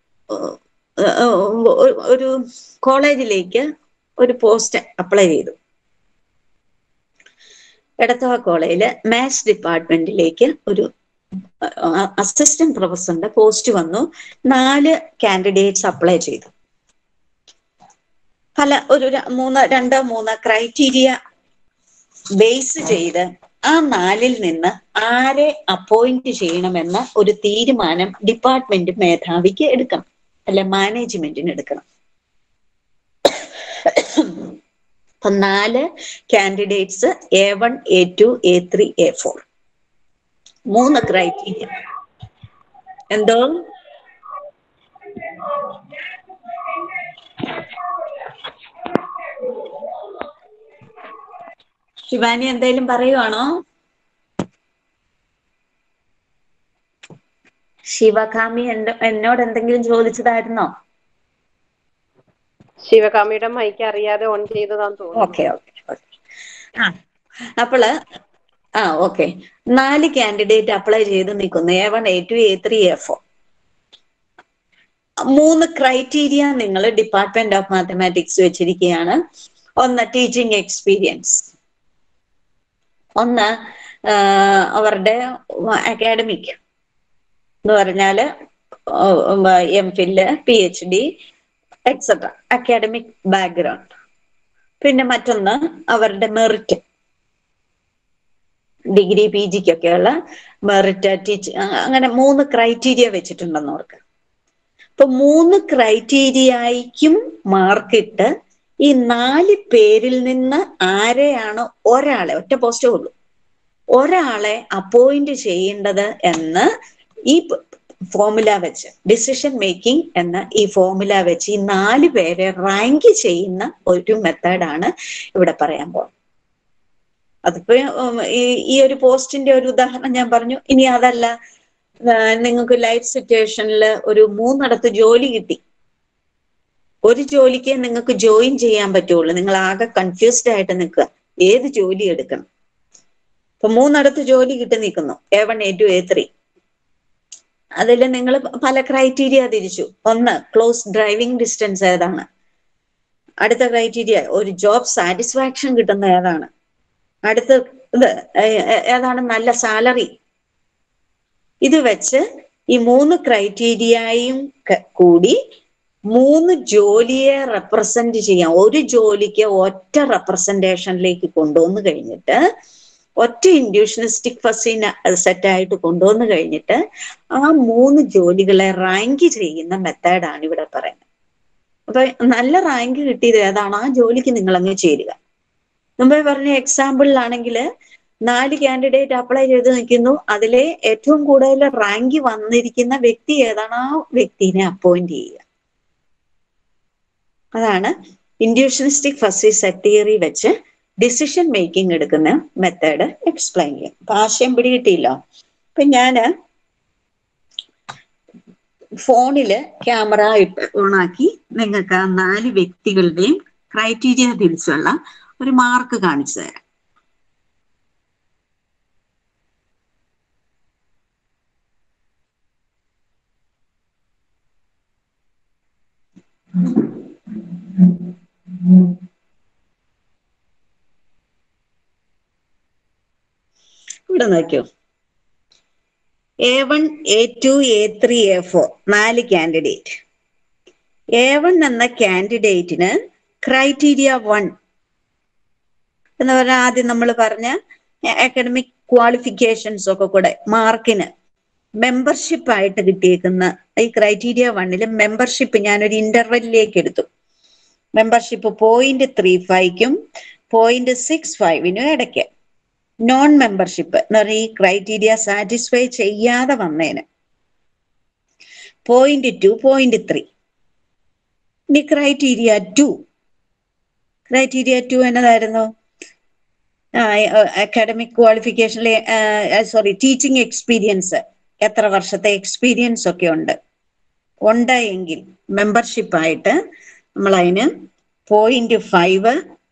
ഒരു കോളേജിലേക്ക് ഒരു പോസ്റ്റ് അപ്ലൈ ചെയ്തു എടത്തവ കോളേജില് മാത്സ് ഡിപ്പാർട്ട്മെന്റിലേക്ക് ഒരു അസിസ്റ്റന്റ് പ്രൊഫസറിന്റെ പോസ്റ്റ് വന്നു നാല് കാൻഡിഡേറ്റ്സ് അപ്ലൈ ചെയ്തു പല ഒരു മൂന്ന് രണ്ടോ മൂന്ന് ക്രൈറ്റീരിയ ബേസ് ചെയ്ത് ആ നാലിൽ നിന്ന് ആരെ അപ്പോയിന്റ് ചെയ്യണമെന്ന ഒരു തീരുമാനം ഡിപ്പാർട്ട്മെന്റ് മേധാവിക്ക് എടുക്കണം അല്ലെ മാനേജ്മെന്റിന് എടുക്കണം അപ്പൊ നാല് candidates A one A two A three A four മൂന്ന് ക്രൈറ്റീരിയ എന്തോ ശിവാനി എന്തേലും പറയുവാണോ ശിവകാമി എന്റെ എന്നോട് എന്തെങ്കിലും ചോദിച്ചതായിരുന്നോ ശിവകാമിയുടെ മൈക്ക് അറിയാതെ ഓൺ ചെയ്തതാന്ന് തോന്നുന്നു ഓക്കെ ഓക്കെ ആ അപ്പോള് ആ ഓക്കെ നാല് കാൻഡിഡേറ്റ് അപ്ലൈ ചെയ്ത് നിൽക്കുന്നു A one A two A three A four മൂന്ന് ക്രൈറ്റീരിയ നിങ്ങൾ ഡിപ്പാർട്ട്മെന്റ് ഓഫ് മാത്തമാറ്റിക്സ് വെച്ചിരിക്കുകയാണ് ഒന്ന് ടീച്ചിങ് എക്സ്പീരിയൻസ് ഒന്ന് അവരുടെ അക്കാഡമിക് എന്ന് പറഞ്ഞാല് M phil P H D etcetera academic background പിന്നെ മറ്റൊന്ന് അവരുടെ മെറിറ്റ് ഡിഗ്രി പി ജിക്കൊക്കെയുള്ള മെറിറ്റ് ടീച്ച് അങ്ങനെ മൂന്ന് ക്രൈറ്റീരിയ വെച്ചിട്ടുണ്ടെന്ന് ഓർക്ക് അപ്പൊ മൂന്ന് ക്രൈറ്റീരിയയ്ക്കും മാർക്കിട്ട് ഈ നാല് പേരിൽ നിന്ന് ആരെയാണ് ഒരാളെ ഒറ്റ പോസ്റ്റേ ഉള്ളൂ ഒരാളെ അപ്പോയിന്റ് ചെയ്യേണ്ടത് എന്ന് ഈ ഫോമുല വെച്ച് ഡിസിഷൻ മേക്കിംഗ് എന്ന ഈ ഫോമുല വെച്ച് ഈ നാല് പേരെ റാങ്ക് ചെയ്യുന്ന ഒരു മെത്തേഡാണ് ഇവിടെ പറയാൻ പോകുന്നത് അതിപ്പോ ഈ ഒരു പോസ്റ്റിന്റെ ഒരു ഉദാഹരണം ഞാൻ പറഞ്ഞു ഇനി അതല്ല നിങ്ങൾക്ക് ലൈഫ് സിറ്റുവേഷനിൽ ഒരു മൂന്നിടത്ത് ജോലി കിട്ടി ഒരു ജോലിക്ക് നിങ്ങൾക്ക് ജോയിൻ ചെയ്യാൻ പറ്റുള്ളൂ നിങ്ങൾ ആകെ കൺഫ്യൂസ്ഡ് ആയിട്ട് നിൽക്കുക ഏത് ജോലി എടുക്കണം ഇപ്പൊ മൂന്നിടത്ത് ജോലി കിട്ടി നിൽക്കുന്നു A one A two A three അതിൽ നിങ്ങൾ പല ക്രൈറ്റീരിയ തിരിച്ചു ഒന്ന് ക്ലോസ് ഡ്രൈവിംഗ് ഡിസ്റ്റൻസ് ഏതാണ് അടുത്ത ക്രൈറ്റീരിയ ഒരു ജോബ് സാറ്റിസ്ഫാക്ഷൻ കിട്ടുന്ന ഏതാണ് അടുത്ത ഇത് ഏതാണ് നല്ല സാലറി ഇത് വെച്ച് ഈ മൂന്ന് ക്രൈറ്റീരിയയും കൂടി മൂന്ന് ജോലിയെ റെപ്രസെന്റ് ചെയ്യാം ഒരു ജോലിക്ക് ഒറ്റ റെപ്രസെന്റേഷനിലേക്ക് കൊണ്ടുവന്നു കഴിഞ്ഞിട്ട് ഒറ്റ ഇൻഡ്യൂഷനിസ്റ്റിക് ഫസീന സെറ്റായിട്ട് കൊണ്ടുവന്നു കഴിഞ്ഞിട്ട് ആ മൂന്ന് ജോലികളെ റാങ്ക് ചെയ്യുന്ന മെത്തേഡാണ് ഇവിടെ പറയുന്നത് അപ്പൊ നല്ല റാങ്ക് കിട്ടിയത് ഏതാണോ ആ ജോലിക്ക് നിങ്ങൾ അങ്ങ് ചേരുക മുമ്പേ പറഞ്ഞ എക്സാമ്പിളിലാണെങ്കിൽ നാല് കാൻഡിഡേറ്റ് അപ്ലൈ ചെയ്ത് നിൽക്കുന്നു അതിലെ ഏറ്റവും കൂടുതൽ റാങ്ക് വന്നിരിക്കുന്ന വ്യക്തി ഏതാണ് ആ വ്യക്തിനെ അപ്പോയിന്റ് ചെയ്യുക അതാണ് ഇൻഡ്യൂഷനിസ്റ്റിക് ഫസ്റ്റ് സെറ്റ് തിയറി വെച്ച് ഡിസിഷൻ മേക്കിംഗ് എടുക്കുന്ന മെത്തേഡ് എക്സ്പ്ലെയിൻ ചെയ്യും അപ്പൊ ആശയം പിടികിട്ടിയില്ലോ അപ്പൊ ഞാന് ഫോണില് ക്യാമറ ഇട്ട് ഓണാക്കി നിങ്ങൾക്ക് ആ നാല് വ്യക്തികളുടെയും ക്രൈറ്റീരിയ തിരിച്ചുള്ള ഒരു മാർക്ക് കാണിച്ചു തരാം ഇവിടെ നോക്കൂ A one A two A three A four നാല് കാൻഡിഡേറ്റ് എ വൺ എന്ന കാൻഡിഡേറ്റിന് ക്രൈറ്റീരിയ വൺ എന്ന് പറഞ്ഞാൽ ആദ്യം നമ്മൾ പറഞ്ഞ അക്കാഡമിക് ക്വാളിഫിക്കേഷൻസ് ഒക്കെ കൂടെ മാർക്കിന് മെമ്പർഷിപ്പ് ആയിട്ട് കിട്ടിയേക്കുന്ന ഈ ക്രൈറ്റീരിയ വണ്ണിൽ മെമ്പർഷിപ്പ് ഞാനൊരു ഇന്റർവെല്ലിലേക്ക് എടുത്തു മെമ്പർഷിപ്പ് പോയിന്റ് ത്രീ ഫൈവിക്കും പോയിന്റ് സിക്സ് ഫൈവിനും ഇടയ്ക്ക് നോൺ മെമ്പർഷിപ്പ് എന്ന് പറഞ്ഞാൽ ഈ ക്രൈറ്റീരിയ സാറ്റിസ്ഫൈ ചെയ്യാതെ വന്നേന് പോയിന്റ് ടു പോയിന്റ് ത്രീ ഇനി ക്രൈറ്റീരിയ ടു ക്രൈറ്റീരിയ ടു എന്നതായിരുന്നു അക്കാഡമിക് ക്വാളിഫിക്കേഷനിലെ സോറി ടീച്ചിങ് എക്സ്പീരിയൻസ് എത്ര വർഷത്തെ എക്സ്പീരിയൻസ് ഒക്കെ ഉണ്ട് ഉണ്ട് എങ്കിൽ മെമ്പർഷിപ്പ് ആയിട്ട് നമ്മൾ അതിന് പോയിന്റ് ഫൈവ്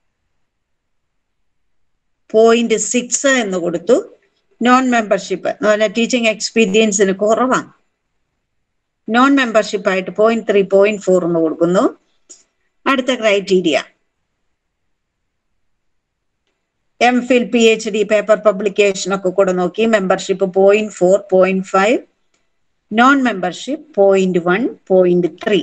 പോയിന്റ് സിക്സ് എന്ന് കൊടുത്തു നോൺ മെമ്പർഷിപ്പ് എന്ന് പറഞ്ഞാൽ ടീച്ചിങ് എക്സ്പീരിയൻസിന് കുറവാണ് നോൺ മെമ്പർഷിപ്പ് ആയിട്ട് പോയിന്റ് ത്രീ പോയിന്റ് ഫോർ എന്ന് കൊടുക്കുന്നു അടുത്ത criteria M phil P H D paper publication ഒക്കെ കൂടെ നോക്കി membership point four point five non membership point one point three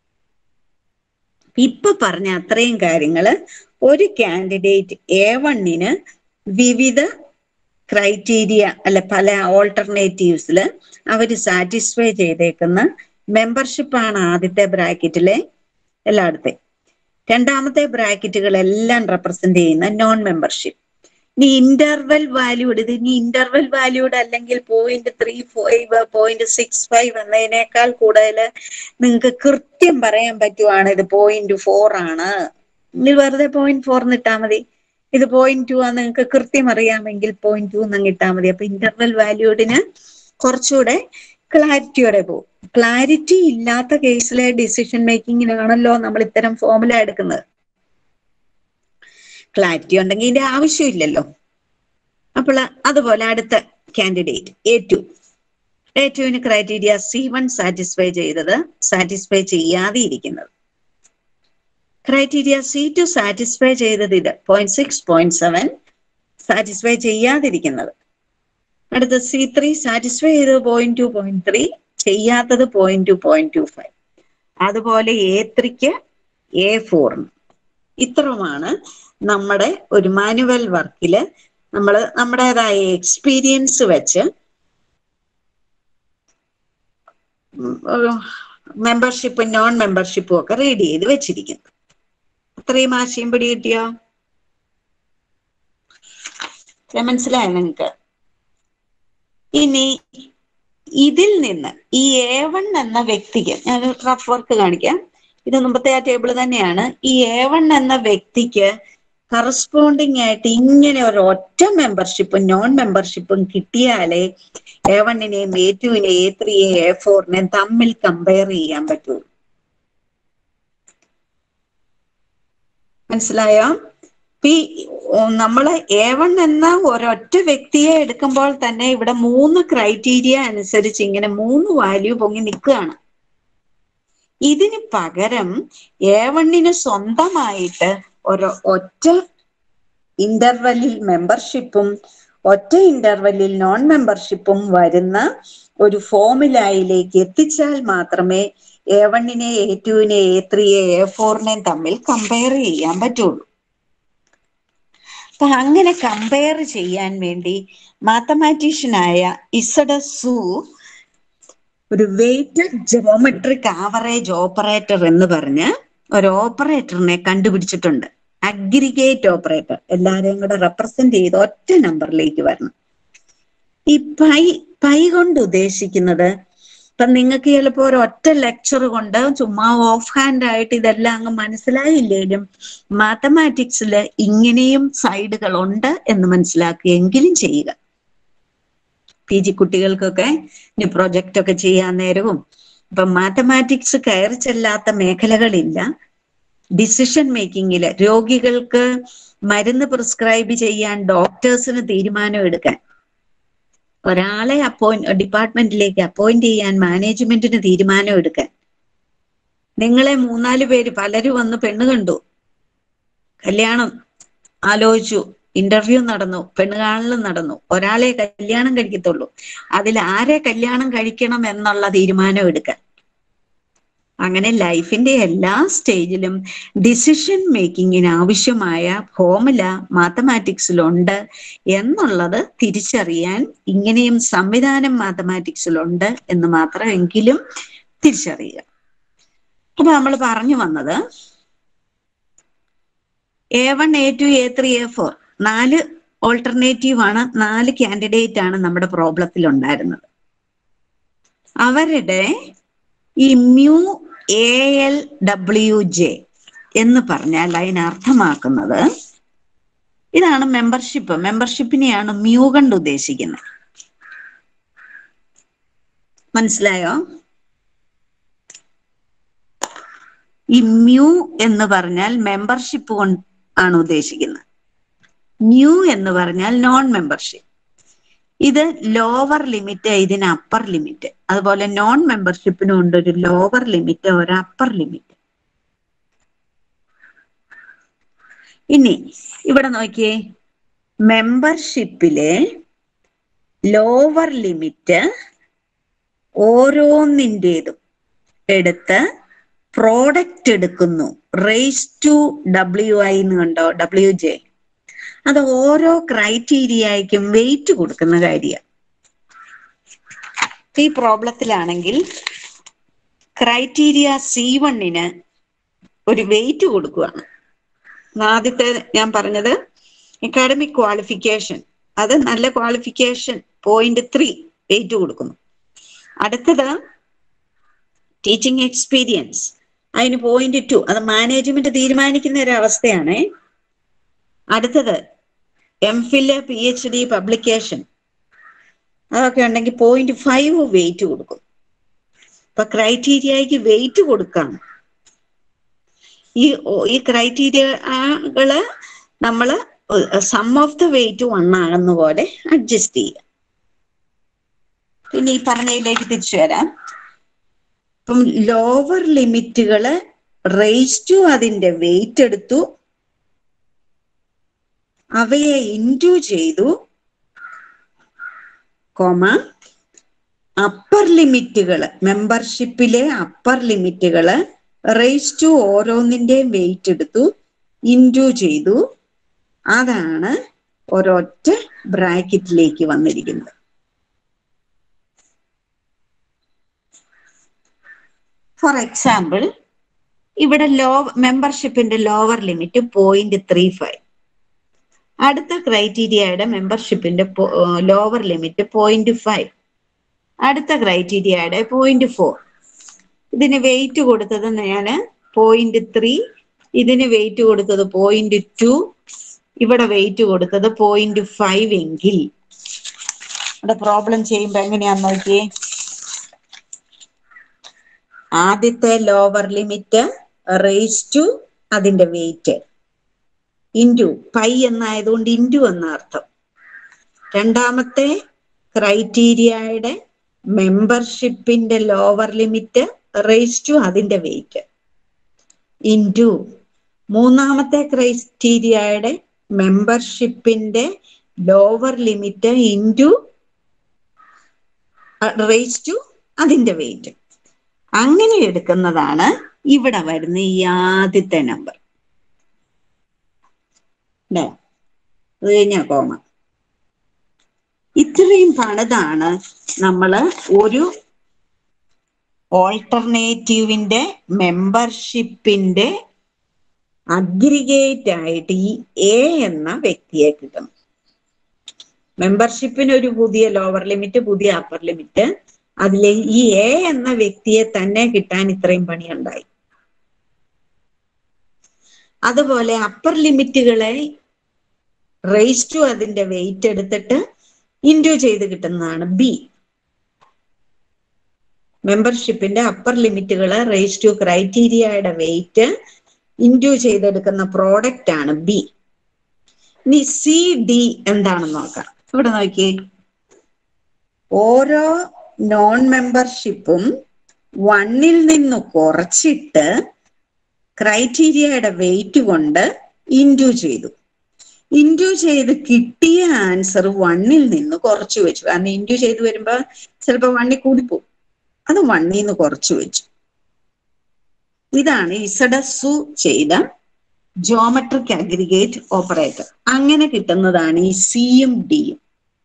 ഇപ്പൊ പറഞ്ഞ അത്രയും കാര്യങ്ങള് ഒരു കാൻഡിഡേറ്റ് എ വണ്ണിന് വിവിധ ക്രൈറ്റീരിയ അല്ല പല ഓൾട്ടർനേറ്റീവ്സില് അവര് സാറ്റിസ്ഫൈ ചെയ്തേക്കുന്ന മെമ്പർഷിപ്പ് ആണ് ആദ്യത്തെ ബ്രാക്കറ്റിലെ എല്ലായിടത്തെ രണ്ടാമത്തെ ബ്രാക്കറ്റുകളെല്ലാം റെപ്രസെന്റ് ചെയ്യുന്ന നോൺ മെമ്പർഷിപ്പ് ഇനി ഇന്റർവെൽ വാല്യൂഡ് ഇത് ഇനി ഇന്റർവെൽ വാല്യൂഡ് അല്ലെങ്കിൽ point three five point six five എന്നതിനേക്കാൾ കൂടുതൽ നിങ്ങൾക്ക് കൃത്യം പറയാൻ പറ്റുവാണ് ഇത് പോയിന്റ് ഫോർ ആണ് നിങ്ങൾ വെറുതെ പോയിന്റ് ഫോർ ഇട്ടാൽ മതി ഇത് പോയിന്റ് ടു ആണ് നിങ്ങൾക്ക് കൃത്യം അറിയാമെങ്കിൽ പോയിന്റ് ടു എന്നങ്ങ് ഇട്ടാൽ മതി അപ്പൊ ഇന്റർവെൽ വാല്യൂഡിന് കുറച്ചുകൂടെ ക്ലാരിറ്റിയോടെ പോകും ക്ലാരിറ്റി ഇല്ലാത്ത കേസിലെ ഡിസിഷൻ മേക്കിങ്ങിനാണല്ലോ നമ്മൾ ഇത്തരം ഫോമുല എടുക്കുന്നത് ക്ലാരിറ്റി ഉണ്ടെങ്കിൽ ഇതിന്റെ ആവശ്യമില്ലല്ലോ അപ്പോൾ അതുപോലെ അടുത്ത കാൻഡിഡേറ്റ് എ ടു എ ടുവിന് ക്രൈറ്റീരിയ സി വൺ സാറ്റിസ്ഫൈ ചെയ്തത് സാറ്റിസ്ഫൈ ചെയ്യാതെ ഇരിക്കുന്നത് ക്രൈറ്റീരിയ സി ടു സാറ്റിസ്ഫൈ ചെയ്തത് ഇത് point six point seven satisfy ചെയ്യാതിരിക്കുന്നത് അടുത്ത സി ത്രീ സാറ്റിസ്ഫൈ ചെയ്തത് പോയിന്റ് ടു പോയിന്റ് ത്രീ ചെയ്യാത്തത് point two point two five അതുപോലെ എ ത്രീക്ക് എ ഫോറിന് ഇത്രയുമാണ് നമ്മുടെ ഒരു മാനുവൽ വർക്കില് നമ്മൾ നമ്മുടേതായ എക്സ്പീരിയൻസ് വെച്ച് മെമ്പർഷിപ്പും നോൺ മെമ്പർഷിപ്പും ഒക്കെ റീഡ് ചെയ്ത് വെച്ചിരിക്കുന്നു അത്രയും ആശയം പിടി കിട്ടിയോ മനസ്സിലായോ നിങ്ങൾക്ക് ഇനി ഇതിൽ നിന്ന് ഈ എ വൺ എന്ന വ്യക്തിക്ക് ഞാൻ റഫ് വർക്ക് കാണിക്കാം ഇത് മുമ്പത്തെ ആ ടേബിൾ തന്നെയാണ് ഈ എ വൺ എന്ന വ്യക്തിക്ക് കറസ്പോണ്ടിങ് ആയിട്ട് ഇങ്ങനെ ഒരു ഒറ്റ മെമ്പർഷിപ്പും നോൺ മെമ്പർഷിപ്പും കിട്ടിയാലേ എ വണ്ണിനെയും എ ടുവിനെയും എ ത്രീയെയും എ ഫോറിനെയും തമ്മിൽ കമ്പയർ ചെയ്യാൻ പറ്റുള്ളൂ മനസ്സിലായോ ഈ നമ്മള് എ വൺ എന്ന ഒരൊറ്റ വ്യക്തിയെ എടുക്കുമ്പോൾ തന്നെ ഇവിടെ മൂന്ന് ക്രൈറ്റീരിയ അനുസരിച്ച് ഇങ്ങനെ മൂന്ന് വാല്യൂ പൊങ്ങി നിൽക്കുകയാണ് ഇതിന് പകരം എ വണ്ണിന് സ്വന്തമായിട്ട് ഒരു ഒറ്റ ഇന്റർവെല്ലിൽ മെമ്പർഷിപ്പും ഒറ്റ ഇന്റർവെല്ലിൽ നോൺ മെമ്പർഷിപ്പും വരുന്ന ഒരു ഫോമിലായിലേക്ക് എത്തിച്ചാൽ മാത്രമേ എ വണ്ണിനെ എ ടുവിനെ എ ത്രീയെ എ ഫോറിനെയും തമ്മിൽ കമ്പയർ ചെയ്യാൻ പറ്റുള്ളൂ അപ്പൊ അങ്ങനെ കമ്പയർ ചെയ്യാൻ വേണ്ടി മാത്തമാറ്റീഷ്യനായ ഇസഡസു ഒരു വെയിറ്റഡ് ജോമെട്രിക് ആവറേജ് ഓപ്പറേറ്റർ എന്ന് പറഞ്ഞ് ഒരു ഓപ്പറേറ്ററിനെ കണ്ടുപിടിച്ചിട്ടുണ്ട് അഗ്രിഗേറ്റ് ഓപ്പറേറ്റർ എല്ലാരെയും കൂടെ റെപ്രസെന്റ് ചെയ്ത് ഒറ്റ നമ്പറിലേക്ക് വരണം ഈ പൈ പൈ കൊണ്ട് ഉദ്ദേശിക്കുന്നത് ഇപ്പൊ നിങ്ങൾക്ക് ചിലപ്പോ ഒരു ഒറ്റ ലെക്ചർ കൊണ്ട് ചുമ്മാ ഓഫ് ഹാൻഡ് ആയിട്ട് ഇതെല്ലാം അങ്ങ് മനസ്സിലായില്ലേലും മാത്തമാറ്റിക്സിൽ ഇങ്ങനെയും സൈഡുകൾ ഉണ്ട് എന്ന് മനസ്സിലാക്കുകയെങ്കിലും ചെയ്യുക പി ജി കുട്ടികൾക്കൊക്കെ ഇനി പ്രൊജക്റ്റ് ഒക്കെ ചെയ്യാൻ നേരവും ഇപ്പൊ മാത്തമാറ്റിക്സ് കയറി ചെല്ലാത്ത മേഖലകളില്ല ഡിസിഷൻ മേക്കിങ്ങില് രോഗികൾക്ക് മരുന്ന് പ്രിസ്ക്രൈബ് ചെയ്യാൻ ഡോക്ടേഴ്സിന് തീരുമാനം എടുക്കാൻ ഒരാളെ അപ്പോയിന്റ് ഡിപ്പാർട്ട്മെന്റിലേക്ക് അപ്പോയിന്റ് ചെയ്യാൻ മാനേജ്മെന്റിന് തീരുമാനം എടുക്കാൻ നിങ്ങളെ മൂന്നാല് പേര് പലരും വന്ന് പെണ്ണ് കണ്ടു കല്യാണം ആലോചിച്ചു ഇന്റർവ്യൂ നടന്നു പെണ്ണ് കാണലും നടന്നു ഒരാളെ കല്യാണം കഴിക്കത്തുള്ളൂ അതിൽ ആരെ കല്യാണം കഴിക്കണം എന്നുള്ള തീരുമാനം എടുക്കാൻ അങ്ങനെ ലൈഫിന്റെ എല്ലാ സ്റ്റേജിലും ഡിസിഷൻ മേക്കിങ്ങിന് ആവശ്യമായ ഫോമുല മാത്തമാറ്റിക്സിലുണ്ട് എന്നുള്ളത് തിരിച്ചറിയാൻ ഇങ്ങനെയും സംവിധാനം മാത്തമാറ്റിക്സിലുണ്ട് എന്ന് മാത്രമെങ്കിലും തിരിച്ചറിയുക അപ്പൊ നമ്മൾ പറഞ്ഞു വന്നത് A one A two A three A four നാല് ഓൾട്ടർനേറ്റീവ് ആണ് നാല് കാൻഡിഡേറ്റ് ആണ് നമ്മുടെ പ്രോബ്ലത്തിൽ ഉണ്ടായിരുന്നത് അവരുടെ ഈ mu A L W J എന്ന് പറഞ്ഞാൽ അതിനർത്ഥമാക്കുന്നത് ഇതാണ് മെമ്പർഷിപ്പ് മെമ്പർഷിപ്പിനെയാണ് മ്യൂ കൊണ്ട് ഉദ്ദേശിക്കുന്നത് മനസ്സിലായോ ഈ മ്യൂ എന്ന് പറഞ്ഞാൽ മെമ്പർഷിപ്പ് കൊണ്ട് ആണ് ഉദ്ദേശിക്കുന്നത് ന്യൂ എന്ന് പറഞ്ഞാൽ നോൺ മെമ്പർഷിപ്പ് ഇത് ലോവർ ലിമിറ്റ് ഇതിന് അപ്പർ ലിമിറ്റ് അതുപോലെ നോൺ മെമ്പർഷിപ്പിനും ഉണ്ട് ഒരു ലോവർ ലിമിറ്റ് ഒരു അപ്പർ ലിമിറ്റ് ഇനി ഇവിടെ നോക്കിയേ മെമ്പർഷിപ്പിലെ ലോവർ ലിമിറ്റ് ഓരോന്നിൻ്റെതും എടുത്ത് പ്രോഡക്റ്റ് എടുക്കുന്നു റേസ് ടു ഡബ്ല്യു ഐ എന്ന് കണ്ടോ ഡബ്ല്യു ജെ അത് ഓരോ ക്രൈറ്റീരിയയ്ക്കും വെയിറ്റ് കൊടുക്കുന്ന കാര്യമാണ് ഈ പ്രോബ്ലത്തിലാണെങ്കിൽ ക്രൈറ്റീരിയ സി വണ്ണിന് ഒരു വെയിറ്റ് കൊടുക്കുകയാണ് ആദ്യത്തെ ഞാൻ പറഞ്ഞത് അക്കാഡമിക് ക്വാളിഫിക്കേഷൻ അത് നല്ല ക്വാളിഫിക്കേഷൻ പോയിന്റ് ത്രീ വെയിറ്റ് കൊടുക്കുന്നു അടുത്തത് ടീച്ചിങ് എക്സ്പീരിയൻസ് അതിന് പോയിന്റ് ടു അത് മാനേജ്മെന്റ് തീരുമാനിക്കുന്ന ഒരു അവസ്ഥയാണ് അടുത്തത് M phil P H D publication അതൊക്കെ ഉണ്ടെങ്കിൽ പോയിന്റ് ഫൈവ് വെയിറ്റ് കൊടുക്കും ഇപ്പൊ ക്രൈറ്റീരിയക്ക് വെയിറ്റ് കൊടുക്കാം ഈ ഈ ക്രൈറ്റീരിയകള് നമ്മള് sum of the weight one ആകുന്ന പോലെ അഡ്ജസ്റ്റ് ചെയ്യുക പിന്നെ ഈ പറഞ്ഞതിലേക്ക് തിരിച്ചു വരാം ഇപ്പം ലോവർ ലിമിറ്റുകള് റേസ് ടു അതിന്റെ വെയിറ്റ് എടുത്തു അവയെ ഇൻറ്റു ചെയ്തു കോമ അപ്പർ ലിമിറ്റുകള് മെമ്പർഷിപ്പിലെ അപ്പർ ലിമിറ്റുകള് റേസ് ടു ഓരോന്നിന്റെയും വെയിറ്റ് എടുത്തു ഇൻറ്റു ചെയ്തു അതാണ് ഒരൊറ്റ ബ്രാക്കറ്റിലേക്ക് വന്നിരിക്കുന്നത് ഫോർ എക്സാമ്പിൾ ഇവിടെ ലോ മെമ്പർഷിപ്പിന്റെ lower limit point three five അടുത്ത ക്രൈറ്റീരിയയുടെ മെമ്പർഷിപ്പിന്റെ ലോവർ ലിമിറ്റ് പോയിന്റ് ഫൈവ് അടുത്ത ക്രൈറ്റീരിയയുടെ പോയിന്റ് ഫോർ ഇതിന് വെയിറ്റ് കൊടുത്തത് ഞാൻ പോയിന്റ് ത്രീ ഇതിന് വെയിറ്റ് കൊടുത്തത് പോയിന്റ് ടു ഇവിടെ വെയിറ്റ് കൊടുത്തത് പോയിന്റ് ഫൈവ് എങ്കിൽ ഇവിടെ പ്രോബ്ലം ചെയ്യുമ്പോ എങ്ങനെയാന്ന് നോക്കിയേ ആദ്യത്തെ ലോവർ ലിമിറ്റ് റേസ് ടു അതിന്റെ വെയിറ്റ് ഇൻറ്റു പൈ എന്നായതുകൊണ്ട് ഇൻറ്റു എന്ന അർത്ഥം രണ്ടാമത്തെ ക്രൈറ്റീരിയയുടെ മെമ്പർഷിപ്പിന്റെ ലോവർ ലിമിറ്റ് റേസ് ടു അതിന്റെ വെയിറ്റ് ഇൻറ്റു മൂന്നാമത്തെ ക്രൈറ്റീരിയയുടെ മെമ്പർഷിപ്പിന്റെ lower limit into raise to അതിന്റെ വെയിറ്റ് അങ്ങനെ എടുക്കുന്നതാണ് ഇവിടെ വരുന്ന ഈ ആദ്യത്തെ നമ്പർ അല്ലേ അത് കഴിഞ്ഞാ കോമ ഇത്രയും പണിതാണ് നമ്മള് ഒരു ഓൾട്ടർനേറ്റീവിന്റെ മെമ്പർഷിപ്പിന്റെ അഗ്രിഗേറ്റ് ആയിട്ട് ഈ എ എന്ന വ്യക്തിയെ കിട്ടും മെമ്പർഷിപ്പിന് ഒരു പുതിയ ലോവർ ലിമിറ്റ് പുതിയ അപ്പർ ലിമിറ്റ് അതിലെ ഈ എ എന്ന വ്യക്തിയെ തന്നെ കിട്ടാൻ ഇത്രയും പണിയുണ്ടായി അതുപോലെ അപ്പർ ലിമിറ്റുകളെ റേസ് ടു അതിന്റെ വെയിറ്റ് എടുത്തിട്ട് ഇൻഡ്യൂ ചെയ്ത് കിട്ടുന്നതാണ് ബി മെമ്പർഷിപ്പിന്റെ അപ്പർ ലിമിറ്റുകള് റേസ് ടു ക്രൈറ്റീരിയയുടെ വെയിറ്റ് ഇൻഡ്യൂ ചെയ്തെടുക്കുന്ന പ്രോഡക്റ്റ് ആണ് ബി ഇനി സി ഡി എന്താണെന്ന് നോക്കാം ഇവിടെ നോക്കിയേ ഓരോ നോൺ മെമ്പർഷിപ്പും വണ്ണിൽ നിന്ന് കുറച്ചിട്ട് ക്രൈറ്റീരിയയുടെ വെയിറ്റ് കൊണ്ട് ഇൻഡ്യൂ ചെയ്തു ഇൻഡ്യൂ ചെയ്ത് കിട്ടിയ ആൻസർ വണ്ണിൽ നിന്ന് കുറച്ചു വെച്ചു കാരണം ഇൻഡ്യൂ ചെയ്ത് വരുമ്പോ ചിലപ്പോ വണ്ണിൽ കൂടിപ്പോവും അത് വണ്ണിൽ നിന്ന് കുറച്ചു വെച്ചു ഇതാണ് ഇസഡസു ചെയ്ത ജോമെട്രിക് അഗ്രിഗേറ്റ് ഓപ്പറേറ്റർ അങ്ങനെ കിട്ടുന്നതാണ് ഈ സിയും ഡിയും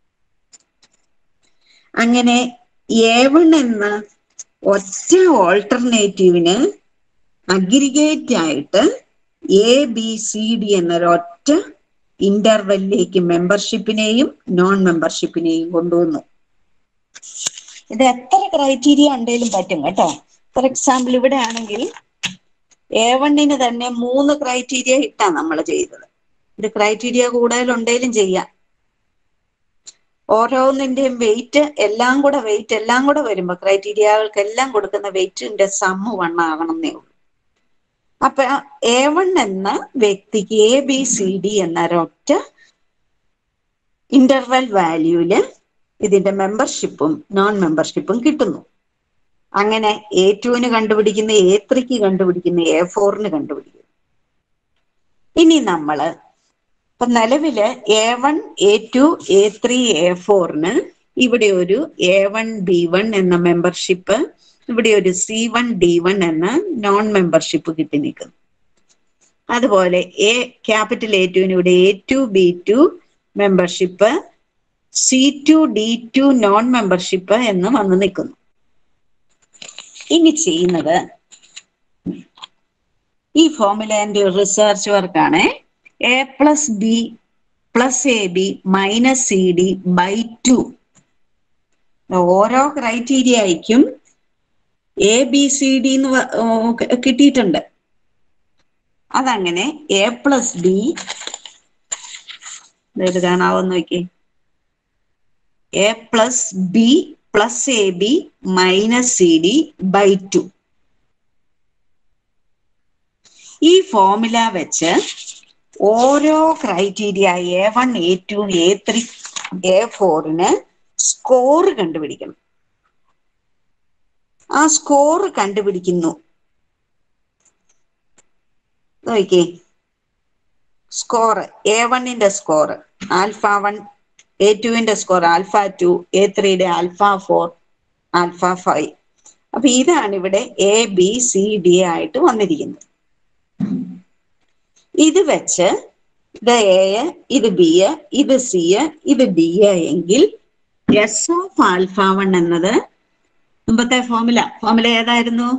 അങ്ങനെ എ വൺ എന്ന ഒറ്റ ഓൾട്ടർനേറ്റീവിന് അഗ്രിഗേറ്റ് ആയിട്ട് എ ബി സി ഡി എന്നൊരൊറ്റ ഇന്റർവെല്ലിലേക്ക് മെമ്പർഷിപ്പിനെയും നോൺ മെമ്പർഷിപ്പിനെയും കൊണ്ടുവന്നു ഇത് എത്ര ക്രൈറ്റീരിയ ഉണ്ടെങ്കിലും പറ്റും കേട്ടോ ഫോർ എക്സാമ്പിൾ ഇവിടെ ആണെങ്കിൽ എ വണ്ണിന് തന്നെ മൂന്ന് ക്രൈറ്റീരിയ ഇട്ടാ നമ്മൾ ചെയ്തത് ഇത് ക്രൈറ്റീരിയ കൂടുതലുണ്ടെങ്കിലും ചെയ്യാം ഓരോന്നിന്റെയും വെയിറ്റ് എല്ലാം കൂടെ വെയിറ്റ് എല്ലാം കൂടെ വരുമ്പോ ക്രൈറ്റീരിയകൾക്ക് എല്ലാം കൊടുക്കുന്ന വെയിറ്റിന്റെ സമ്മ് വണ്ണാകണമെന്നേ ഉള്ളൂ അപ്പൊ എ വൺ എന്ന വ്യക്തിക്ക് എ ബി സി ഡി എന്ന ഒരൊറ്റ ഇന്റർവെൽ വാല്യൂല് ഇതിന്റെ മെമ്പർഷിപ്പും നോൺ മെമ്പർഷിപ്പും കിട്ടുന്നു അങ്ങനെ എ ടുവിന് കണ്ടുപിടിക്കുന്ന എ ത്രീക്ക് കണ്ടുപിടിക്കുന്ന എ ഫോറിന് കണ്ടുപിടിക്കുന്നു ഇനി നമ്മള് ഇപ്പൊ നിലവില് A one A two A three A ഫോറിന് ഇവിടെ ഒരു എ വൺ ബി വൺ എന്ന മെമ്പർഷിപ്പ് ഇവിടെ ഒരു സി വൺ ഡി വൺ എന്ന നോൺ മെമ്പർഷിപ്പ് കിട്ടി നിൽക്കുന്നു അതുപോലെ എ ക്യാപിറ്റൽ എ ടുവിന് ഇവിടെ A two B two membership C two D two non membership എന്ന് വന്ന് നിൽക്കുന്നു ഇനി ചെയ്യുന്നത് ഈ ഫോമുലേന്റെ റിസർച്ച് വർക്കാണ് A plus B plus A B minus C D by two ഓരോ ക്രൈറ്റീരിയയ്ക്കും എ ബി സി ഡി എന്ന് വ- ഓ, ക- കിട്ടിയിട്ടുണ്ട് അതങ്ങനെ എ പ്ലസ് ബി ഇത് കാണാവോന്ന് നോക്കി A plus B plus A B minus C D by two ഈ ഫോർമുല വെച്ച് ഓരോ criteria A one A two A three A ഫോറിന് സ്കോർ കണ്ടുപിടിക്കണം ആ സ്കോർ കണ്ടുപിടിക്കുന്നു നോക്കിയേ സ്കോർ എ വണ്ണിന്റെ സ്കോർ ആൽഫ വൺ എ ടുവിന്റെ സ്കോർ ആൽഫ ടു എ ത്രീയുടെ ആൽഫ ഫോർ ആൽഫ ഫൈവ് അപ്പൊ ഇതാണ് ഇവിടെ എ ബി സി ഡി ആയിട്ട് വന്നിരിക്കുന്നത് ഇത് വെച്ച് ഇത് എ ഇത് ബി ഇത് സി ഇത് ഡി എങ്കിൽ എസ് ഓഫ് ആൽഫ വൺ എന്നത് മുമ്പത്തെ ഫോമുല ഫോമുല ഏതായിരുന്നു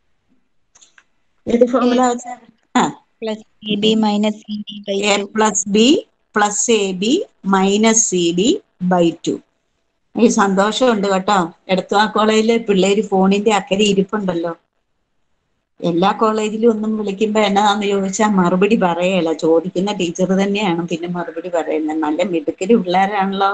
ഏത് ഫോമുല ആ plus A B minus C D by A plus B plus A B minus C D by two ഈ സന്തോഷമുണ്ട് കേട്ടോ എടത്വാ കോളേജിലെ പിള്ളേര് ഫോണിന്റെ അക്കരെ ഇരിപ്പുണ്ടല്ലോ എല്ലാ കോളേജിലും ഒന്നും വിളിക്കുമ്പോ എന്നാന്ന് ചോദിച്ചാൽ മറുപടി പറയല ചോദിക്കുന്ന ടീച്ചർ തന്നെയാണ് പിന്നെ മറുപടി പറയുന്നത് നല്ല മിടുക്കല് പിള്ളേരാണല്ലോ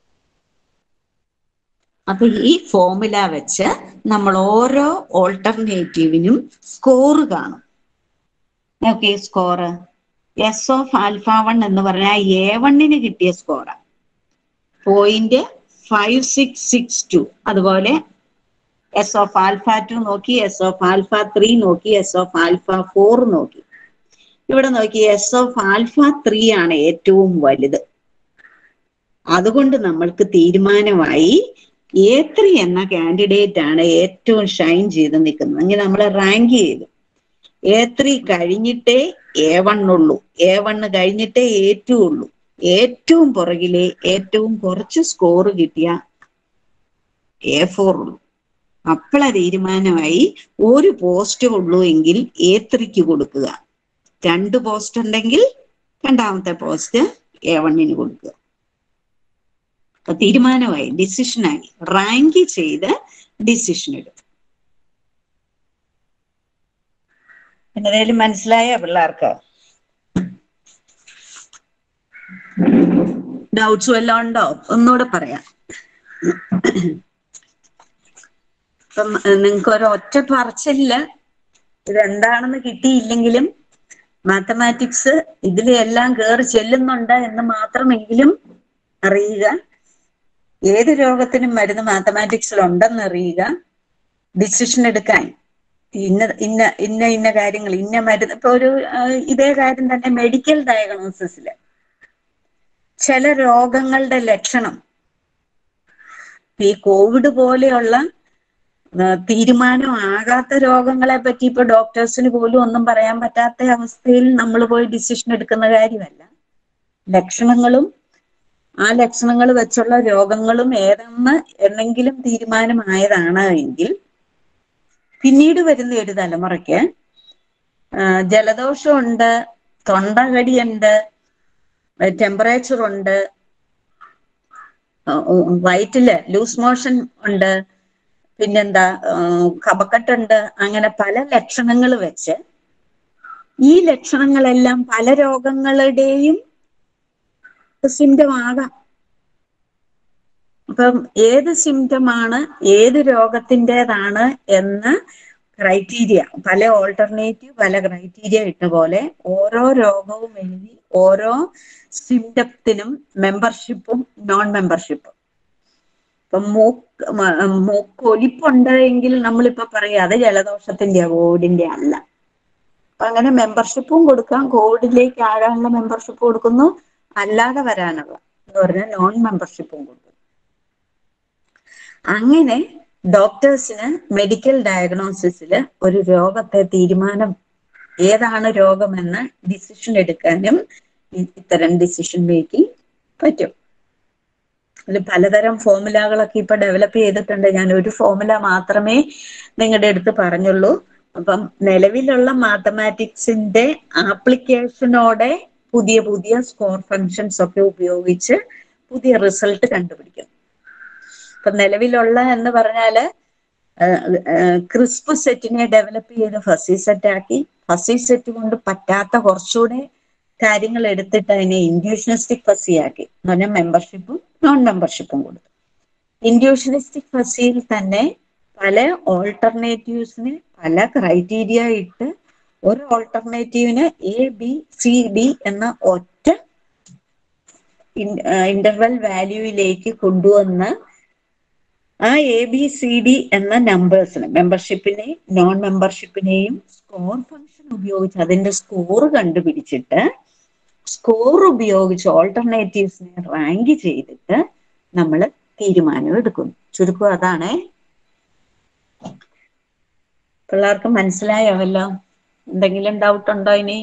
അപ്പൊ ഈ ഫോമുല വെച്ച് നമ്മൾ ഓരോ ഓൾട്ടർനേറ്റീവിനും സ്കോർ കാണും okay score S of alpha one എന്ന് പറഞ്ഞാൽ എ വണ്ണിന് കിട്ടിയ സ്കോറാണ് point five six six two അതുപോലെ എസ് ഓഫ് ആൽഫ ടു നോക്കി എസ് ഓഫ് ആൽഫ ത്രീ നോക്കി എസ് ഓഫ് ആൽഫ ഫോർ നോക്കി ഇവിടെ നോക്കി എസ് ഓഫ് ആൽഫ ത്രീ ആണ് ഏറ്റവും വലുത് അതുകൊണ്ട് നമ്മൾക്ക് തീരുമാനമായി എ ത്രീ എന്ന കാൻഡിഡേറ്റ് ആണ് ഏറ്റവും ഷൈൻ ചെയ്ത് നിൽക്കുന്നത് എങ്കിൽ നമ്മൾ റാങ്ക് ചെയ്തു എ ത്രീ കഴിഞ്ഞിട്ടേ എ വൺ ഉള്ളൂ എ വണ്ണ് കഴിഞ്ഞിട്ടേ എ ടു ഉള്ളൂ ഏറ്റവും പുറകിലെ ഏറ്റവും കുറച്ച് സ്കോർ കിട്ടിയ എ ഫോർ ഉള്ളൂ അപ്പോഴ തീരുമാനമായി ഒരു പോസ്റ്റ് ഉള്ളൂ എങ്കിൽ എ ത്രീക്ക് കൊടുക്കുക രണ്ട് പോസ്റ്റ് ഉണ്ടെങ്കിൽ രണ്ടാമത്തെ പോസ്റ്റ് എ വണ്ണിന് കൊടുക്കുക അപ്പൊ തീരുമാനമായി ഡിസിഷനായി റാങ്ക് ചെയ്ത് ഡിസിഷൻ എടുക്കും എന്തെങ്കിലും മനസ്സിലായ പിള്ളേർക്ക് ഡൗട്ട്സ് വല്ലതും ഉണ്ടോ ഒന്നുകൂടെ പറയാം ഇപ്പം നിങ്ങൾക്ക് ഒരു ഒറ്റ പറച്ചില്ല ഇതെന്താണെന്ന് കിട്ടിയില്ലെങ്കിലും മാത്തമാറ്റിക്സ് ഇതിലെല്ലാം കയറി ചെല്ലുന്നുണ്ട് എന്ന് മാത്രമെങ്കിലും അറിയുക ഏത് രോഗത്തിനും മരുന്ന് മാത്തമാറ്റിക്സിൽ ഉണ്ടെന്ന് അറിയുക ഡിസിഷൻ എടുക്കാൻ ഇന്ന ഇന്ന ഇന്ന ഇന്ന കാര്യങ്ങൾ ഇന്ന മരുന്ന് ഇപ്പൊ ഒരു ആ, ഇതേ കാര്യം തന്നെ മെഡിക്കൽ ഡയഗ്നോസിസില് ചില രോഗങ്ങളുടെ ലക്ഷണം ഈ കോവിഡ് പോലെയുള്ള ആ, തീരുമാനമാകാത്ത രോഗങ്ങളെ പറ്റി ഇപ്പൊ ഡോക്ടേഴ്സിന് പോലും ഒന്നും പറയാൻ പറ്റാത്ത അവസ്ഥയിൽ നമ്മൾ പോയി ഡിസിഷൻ എടുക്കുന്ന കാര്യമല്ല ലക്ഷണങ്ങളും ആ ലക്ഷണങ്ങൾ വെച്ചുള്ള രോഗങ്ങളും ഏതെന്ന് എന്നെങ്കിലും തീരുമാനമായതാണ് എങ്കിൽ പിന്നീട് വരുന്ന ഒരു തലമുറയ്ക്ക് ആ, ജലദോഷമുണ്ട് തൊണ്ടകടിയുണ്ട് ടെമ്പറേച്ചർ ഉണ്ട് ആ, ഉം, വയറ്റില് ലൂസ് മോഷൻ ഉണ്ട് പിന്നെന്താ ആ, കഫക്കെട്ടുണ്ട് അങ്ങനെ പല ലക്ഷണങ്ങൾ വെച്ച് ഈ ലക്ഷണങ്ങളെല്ലാം പല രോഗങ്ങളുടെയും സിംറ്റം ആകാം അപ്പം ഏത് സിംറ്റമാണ് ഏത് രോഗത്തിൻ്റെതാണ് എന്ന് ക്രൈറ്റീരിയ പല ഓൾട്ടർനേറ്റീവ് പല ക്രൈറ്റീരിയ ഇട്ട പോലെ ഓരോ രോഗവും എഴുതി ഓരോ സിംറ്റത്തിനും മെമ്പർഷിപ്പും നോൺ മെമ്പർഷിപ്പും ഇപ്പൊ മൂക്ക് മ- മൂക്ക് ഒലിപ്പുണ്ട് എങ്കിൽ നമ്മളിപ്പോ പറയാം അത് ജലദോഷത്തിന്റെ കോവിഡിന്റെ അല്ല അപ്പൊ അങ്ങനെ മെമ്പർഷിപ്പും കൊടുക്കാം കോവിഡിലേക്ക് ആകാനുള്ള മെമ്പർഷിപ്പ് കൊടുക്കുന്നു അല്ലാതെ വരാനുള്ള എന്ന് പറഞ്ഞാൽ നോൺ മെമ്പർഷിപ്പും കൊടുക്കുന്നു അങ്ങനെ ഡോക്ടേഴ്സിന് മെഡിക്കൽ ഡയഗ്നോസിസിൽ ഒരു രോഗത്തെ തീരുമാനം ഏതാണ് രോഗമെന്ന് ഡിസിഷൻ എടുക്കാനും ഇ- ഇത്തരം ഡിസിഷൻ മേക്കിംഗ് പറ്റും അതിൽ പലതരം ഫോമുലകളൊക്കെ ഇപ്പൊ ഡെവലപ്പ് ചെയ്തിട്ടുണ്ട് ഞാൻ ഒരു ഫോമുല മാത്രമേ നിങ്ങളുടെ അടുത്ത് പറഞ്ഞുള്ളൂ അപ്പം നിലവിലുള്ള മാത്തമാറ്റിക്സിന്റെ ആപ്ലിക്കേഷനോടെ പുതിയ പുതിയ സ്കോർ ഫങ്ഷൻസ് ഒക്കെ ഉപയോഗിച്ച് പുതിയ റിസൾട്ട് കണ്ടുപിടിക്കും ഇപ്പൊ നിലവിലുള്ള എന്ന് പറഞ്ഞാല് ക്രിസ്പ് സെറ്റിനെ ഡെവലപ്പ് ചെയ്ത് ഫസി സെറ്റ് ആക്കി ഫസി സെറ്റ് കൊണ്ട് പറ്റാത്ത കുറച്ചുകൂടെ കാര്യങ്ങൾ എടുത്തിട്ട് അതിനെ ഇൻഡ്യൂഷനിസ്റ്റിക് ഫസി ആക്കി എന്ന് പറഞ്ഞാൽ മെമ്പർഷിപ്പും നോൺ മെമ്പർഷിപ്പും കൊടുത്തു ഇൻഡ്യൂഷനിസ്റ്റിക് ഫസിയിൽ തന്നെ പല ഓൾട്ടർനേറ്റീവ്സിന് പല ക്രൈറ്റീരിയ ഇട്ട് ഒരു ഓൾട്ടർനേറ്റീവിന് എ ബി സി ഡി എന്ന ഒറ്റ ഇന്റർവെൽ വാല്യൂയിലേക്ക് കൊണ്ടുവന്ന് ആ എ ബി സി ഡി എന്ന നമ്പേഴ്സിന് മെമ്പർഷിപ്പിനെയും നോൺ മെമ്പർഷിപ്പിനെയും സ്കോർ ഫംഗ്ഷൻ ഉപയോഗിച്ച് അതിന്റെ സ്കോർ കണ്ടുപിടിച്ചിട്ട് സ്കോർ ഉപയോഗിച്ച് ഓൾട്ടർനേറ്റീവ്സിനെ റാങ്ക് ചെയ്തിട്ട് നമ്മൾ തീരുമാനം എടുക്കുന്നു ചുരുക്കം അതാണേ പിള്ളേർക്ക് മനസ്സിലായോ വല്ലോ എന്തെങ്കിലും ഡൗട്ട് ഉണ്ടോ ഇനി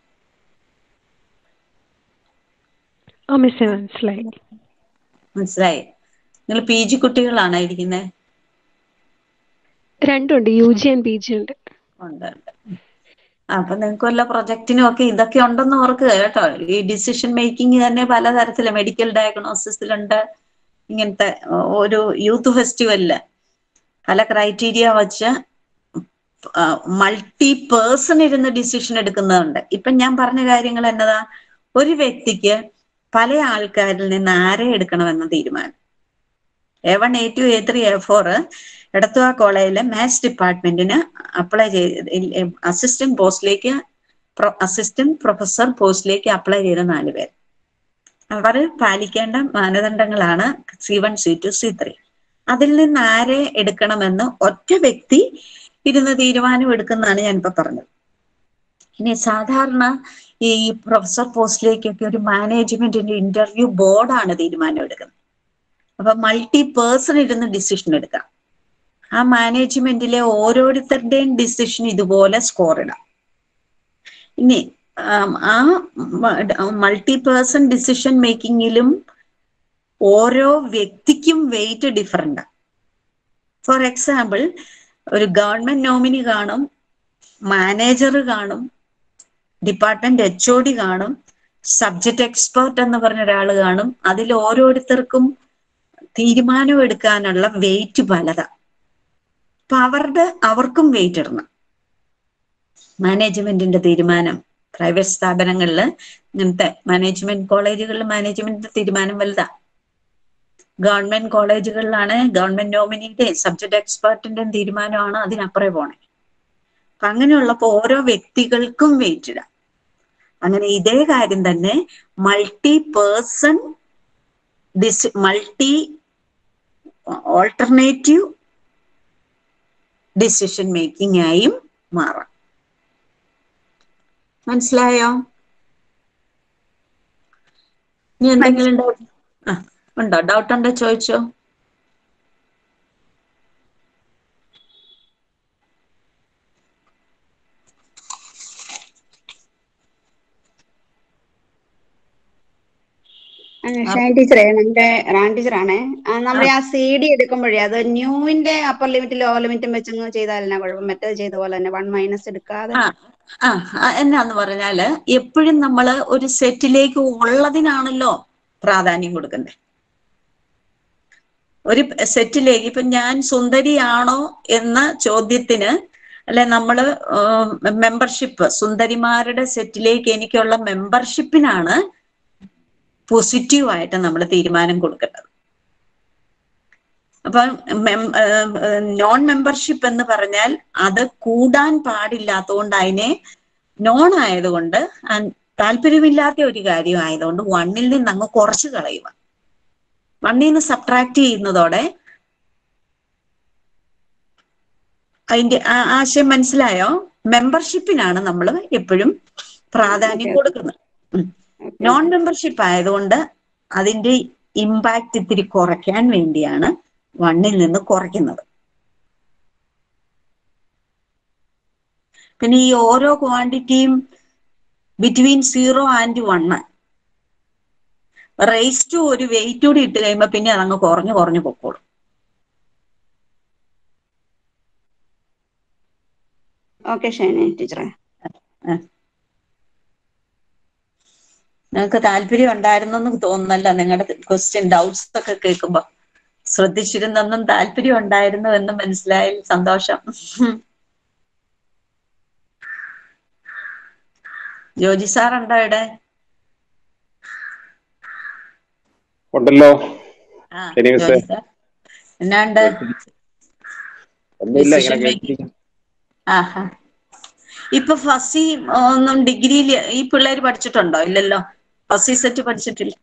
ആ മിസ്സേ മനസ്സിലായി മനസ്സിലായി നിങ്ങൾ പി ജി കുട്ടികളാണോ ഇരിക്കുന്നത് രണ്ടുണ്ട് U G and P G ഉണ്ട് ഉണ്ട് ഉണ്ട് അപ്പൊ നിങ്ങൾക്ക് വല്ല പ്രൊജക്റ്റിനും ഒക്കെ ഇതൊക്കെ ഉണ്ടെന്ന് ഓർക്കുക കേട്ടോ ഈ ഡിസിഷൻ മേക്കിംഗ് തന്നെ പലതരത്തില് മെഡിക്കൽ ഡയഗ്നോസിസിലുണ്ട് ഇങ്ങനത്തെ ഒ- ഒരു യൂത്ത് ഫെസ്റ്റിവലില് പല ക്രൈറ്റീരിയ വെച്ച് മൾട്ടി പേഴ്സൺ ഇരുന്ന് ഡിസിഷൻ എടുക്കുന്നതുണ്ട് ഇപ്പൊ ഞാൻ പറഞ്ഞ കാര്യങ്ങൾ എന്നതാ ഒരു വ്യക്തിക്ക് പല ആൾക്കാരിൽ നിന്ന് ആരെ എടുക്കണമെന്ന തീരുമാനം A one A two A three A four Edathua കോളേജിലെ മാത്സ് ഡിപ്പാർട്ട്മെന്റിന് അപ്ലൈ ചെയ്ത് അസിസ്റ്റന്റ് പോസ്റ്റിലേക്ക് അസിസ്റ്റന്റ് പ്രൊഫസർ പോസ്റ്റിലേക്ക് അപ്ലൈ ചെയ്ത നാല് പേർ അവർ പാലിക്കേണ്ട മാനദണ്ഡങ്ങളാണ് C one C two C three അതിൽ നിന്ന് ആരെ എടുക്കണമെന്ന് ഒറ്റ വ്യക്തി ഇരുന്ന് തീരുമാനം എടുക്കുന്നതാണ് ഞാനിപ്പോ പറഞ്ഞത് ഇനി സാധാരണ ഈ പ്രൊഫസർ പോസ്റ്റിലേക്കൊക്കെ ഒരു മാനേജ്മെന്റിന്റെ ഇന്റർവ്യൂ ബോർഡാണ് തീരുമാനം എടുക്കുന്നത് അപ്പൊ മൾട്ടി പേഴ്സൺ ഇരുന്ന് ഡിസിഷൻ എടുക്കാം ആ മാനേജ്മെന്റിലെ ഓരോരുത്തരുടെയും ഡിസിഷൻ ഇതുപോലെ സ്കോർ ഇടാം ഇനി ആം, ആ മൾട്ടി പേഴ്സൺ ഡിസിഷൻ മേക്കിങ്ങിലും ഓരോ വ്യക്തിക്കും വെയിറ്റ് ഡിഫറെന്റ് ഫോർ എക്സാമ്പിൾ ഒരു ഗവൺമെന്റ് നോമിനി കാണും മാനേജർ കാണും ഡിപ്പാർട്ട്മെന്റ് എച്ച് ഒ ഡി കാണും സബ്ജക്ട് എക്സ്പേർട്ട് എന്ന് പറഞ്ഞ ഒരാൾ കാണും അതിൽ ഓരോരുത്തർക്കും തീരുമാനം എടുക്കാനുള്ള വെയിറ്റ് പലതാ അപ്പൊ അവരുടെ അവർക്കും വെയിറ്റ് ഇടണം മാനേജ്മെന്റിന്റെ തീരുമാനം പ്രൈവറ്റ് സ്ഥാപനങ്ങളിൽ ഇങ്ങനത്തെ മാനേജ്മെന്റ് കോളേജുകളിൽ മാനേജ്മെന്റിന്റെ തീരുമാനം വലുതാ ഗവൺമെന്റ് കോളേജുകളിലാണ് ഗവൺമെന്റ് നോമിനിയുടെ സബ്ജക്ട് എക്സ്പേർട്ടിന്റെ തീരുമാനമാണ് അതിനപ്പുറേ പോണേ അപ്പൊ അങ്ങനെയുള്ളപ്പോ ഓരോ വ്യക്തികൾക്കും വെയിറ്റ് ഇടാം അങ്ങനെ ഇതേ കാര്യം തന്നെ മൾട്ടി പേഴ്സൺ ഡിസ് മൾട്ടി ഓൾട്ടർനേറ്റീവ് ഡിസിഷൻ മേക്കിംഗ് ആയും മാറാം മനസ്സിലായോ ഇനി എന്തെങ്കിലും ഡൗട്ട് ആ ഉണ്ടോ ഡൗട്ട് ഉണ്ടോ ചോദിച്ചോ ഷൈൻ ടീച്ചറേ നമ്മുടെ റാൻ ടീച്ചറാണേ ആ, നമ്മുടെ ആ സി ഡി എടുക്കുമ്പോഴേ അത് ന്യൂവിന്റെ അപ്പർ ലിമിറ്റ് ലോവർ ലിമിറ്റും വെച്ചങ്ങ് ചെയ്താലെന്നാ കുഴപ്പം മറ്റേത് ചെയ്ത പോലെ തന്നെ വൺ മൈനസ് എടുക്കാതെ ആ ആ ആ, എന്നാന്ന് പറഞ്ഞാല് എപ്പോഴും നമ്മള് ഒരു സെറ്റിലേക്ക് ഉള്ളതിനാണല്ലോ പ്രാധാന്യം കൊടുക്കണ്ടേ ഒരു സെറ്റിലേക്ക് ഇപ്പൊ ഞാൻ സുന്ദരിയാണോ എന്ന ചോദ്യത്തിന് അല്ലെ നമ്മള് മെമ്പർഷിപ്പ് സുന്ദരിമാരുടെ സെറ്റിലേക്ക് എനിക്കുള്ള മെമ്പർഷിപ്പിനാണ് പോസിറ്റീവ് ആയിട്ട് നമ്മൾ തീരുമാനം കൊടുക്കേണ്ടത് അപ്പം നോൺ മെമ്പർഷിപ്പ് എന്ന് പറഞ്ഞാൽ അത് കൂടാൻ പാടില്ലാത്തതുകൊണ്ട് അതിനെ നോൺ ആയതുകൊണ്ട് അൻ- താല്പര്യമില്ലാത്ത ഒരു കാര്യം ആയതുകൊണ്ട് വണ്ണിൽ നിന്ന് അങ്ങ് കുറച്ച് കളയുക വണ്ണിൽ നിന്ന് സബ്ട്രാക്ട് ചെയ്യുന്നതോടെ അതിന്റെ ആ- ആശയം മനസ്സിലായോ മെമ്പർഷിപ്പിനാണ് നമ്മൾ എപ്പോഴും പ്രാധാന്യം കൊടുക്കുന്നത് നോൺ മെമ്പർഷിപ്പ് ആയതുകൊണ്ട് അതിന്റെ ഇമ്പാക്ട് ഇത്തിരി കുറയ്ക്കാൻ വേണ്ടിയാണ് വണ്ണിൽ നിന്ന് കുറയ്ക്കുന്നത് പിന്നെ ഈ ഓരോ ക്വാണ്ടിറ്റിയും between zero and one raise to ഒരു വെയിറ്റ് കൂടി ഇട്ട് കഴിയുമ്പോ പിന്നെ അതങ്ങ് കുറഞ്ഞു കുറഞ്ഞു പൊക്കോളും ഓക്കെ ഷൈനെ ടീച്ചറെ നിങ്ങൾക്ക് താല്പര്യം ഉണ്ടായിരുന്നെന്ന് തോന്നുന്നല്ലോ നിങ്ങളുടെ ക്വസ്റ്റ്യൻ ഡൗട്ട്സ് ഒക്കെ കേൾക്കുമ്പോ ശ്രദ്ധിച്ചിരുന്നെന്നും താല്പര്യം ഉണ്ടായിരുന്നു എന്ന് മനസ്സിലായാൽ സന്തോഷം ജോജി സാർ ഉണ്ടോ ഇവിടെ ഉണ്ടല്ലോ ആ ശരി, മിസ്സേ. ജോജി സാർ എന്നാണ്ട് ഒന്നുമില്ല ഇങ്ങനെ Decision making. കേട്ടിരിക്കുന്നു. ആഹാ ഇപ്പൊ ഫസി ഒന്നും ഡിഗ്രിയിൽ ഈ പിള്ളേര് പഠിച്ചിട്ടുണ്ടോ ഇല്ലല്ലോ ഫസി സെറ്റ് പഠിച്ചിട്ടില്ല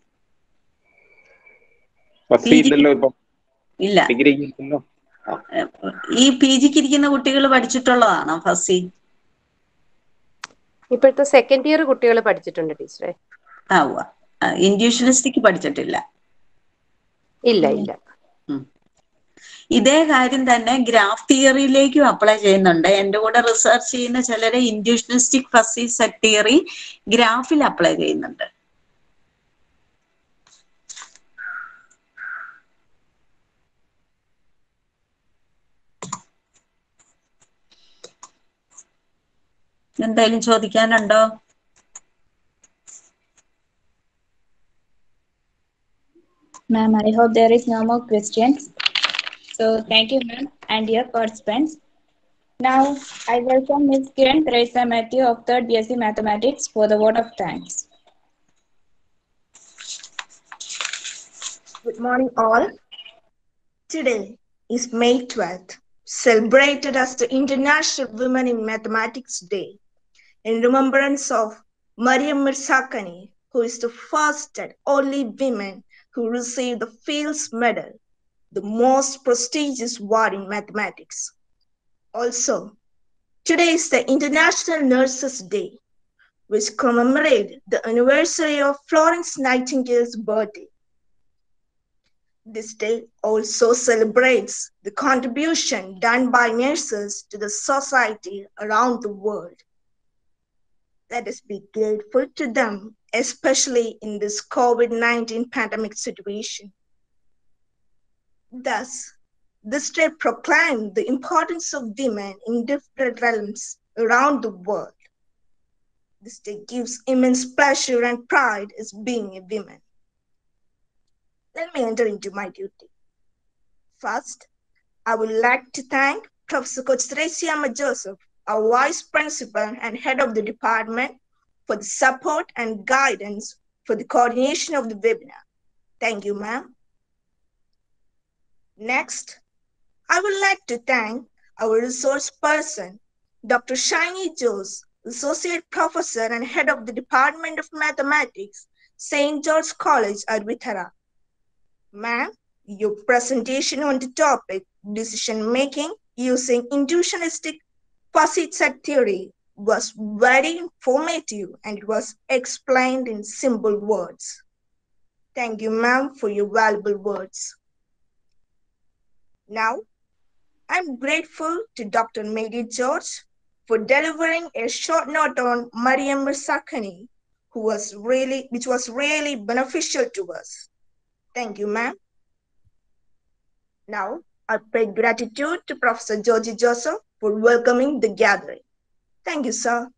ഫസ്റ്റ് PG ഇല്ലല്ലോ ഇപ്പൊ ഇല്ല ഡിഗ്രിക്ക് ഇല്ലല്ലോ ഈ പി ജിക്ക് ഇരിക്കുന്ന കുട്ടികൾ പഠിച്ചിട്ടുള്ളതാണോ ഫസി ഇപ്പോഴത്തെ സെക്കൻഡ് ഇയർ കുട്ടികൾ പഠിച്ചിട്ടുണ്ട് ടീച്ചറെ ആ ഉവ്വ ഇൻഡ്യൂഷനിസ്റ്റിക്ക് പഠിച്ചിട്ടില്ല ഇല്ല ഇല്ല ഇതേ കാര്യം തന്നെ ഗ്രാഫ് തിയറിയിലേക്കും അപ്ലൈ ചെയ്യുന്നുണ്ട് എന്റെ കൂടെ റിസർച്ച് ചെയ്യുന്ന ചിലര് ഇൻഡ്യൂഷനിസ്റ്റിക് ഫസി സെറ്റ് തിയറി ഗ്രാഫിൽ അപ്ലൈ ചെയ്യുന്നുണ്ട് എന്തായാലും ചോദിക്കാനുണ്ടോ Ma'am, I hope there is no more questions. So thank you, ma'am, and dear participants. Now, I welcome Ms. Kiran Teresa Matthew of 3rd BSc Mathematics for the vote of thanks. Good morning, all. Today is May 12th, celebrated as the International Women in Mathematics Day, in remembrance of Mariam Mirzakani, who is the first and only woman who received the Fields Medal, the most prestigious award in mathematics. Also, today is the International Nurses Day, which commemorates the anniversary of Florence Nightingale's birthday. This day also celebrates the contribution done by nurses to the society around the world. Let us be grateful to them, especially in this COVID 19 pandemic situation. Thus, this day proclaimed the importance of women in different realms around the world. This day gives immense pleasure and pride as being a woman. Let me enter into my duty. First, I would like to thank Professor Kochtresiama Joseph, our Vice Principal and Head of the Department, for the support and guidance for the coordination of the webinar. Thank you, ma'am. Next, I would like to thank our resource person, Dr. Shiny Jose, Associate Professor and Head of the Department of Mathematics, St. George College, Arvithara. Ma'am, your presentation on the topic decision making using intuitionistic fuzzy set theory was very informative and it was explained in simple words. Thank you, ma'am, for your valuable words. Now, I'm grateful to Dr. Mary George for delivering a short note on Mariam Mirsakani, who was really, which was really beneficial to us. Thank you, ma'am. Now, I pay gratitude to Professor Georgie Joseph for welcoming the gathering. Thank you, sir.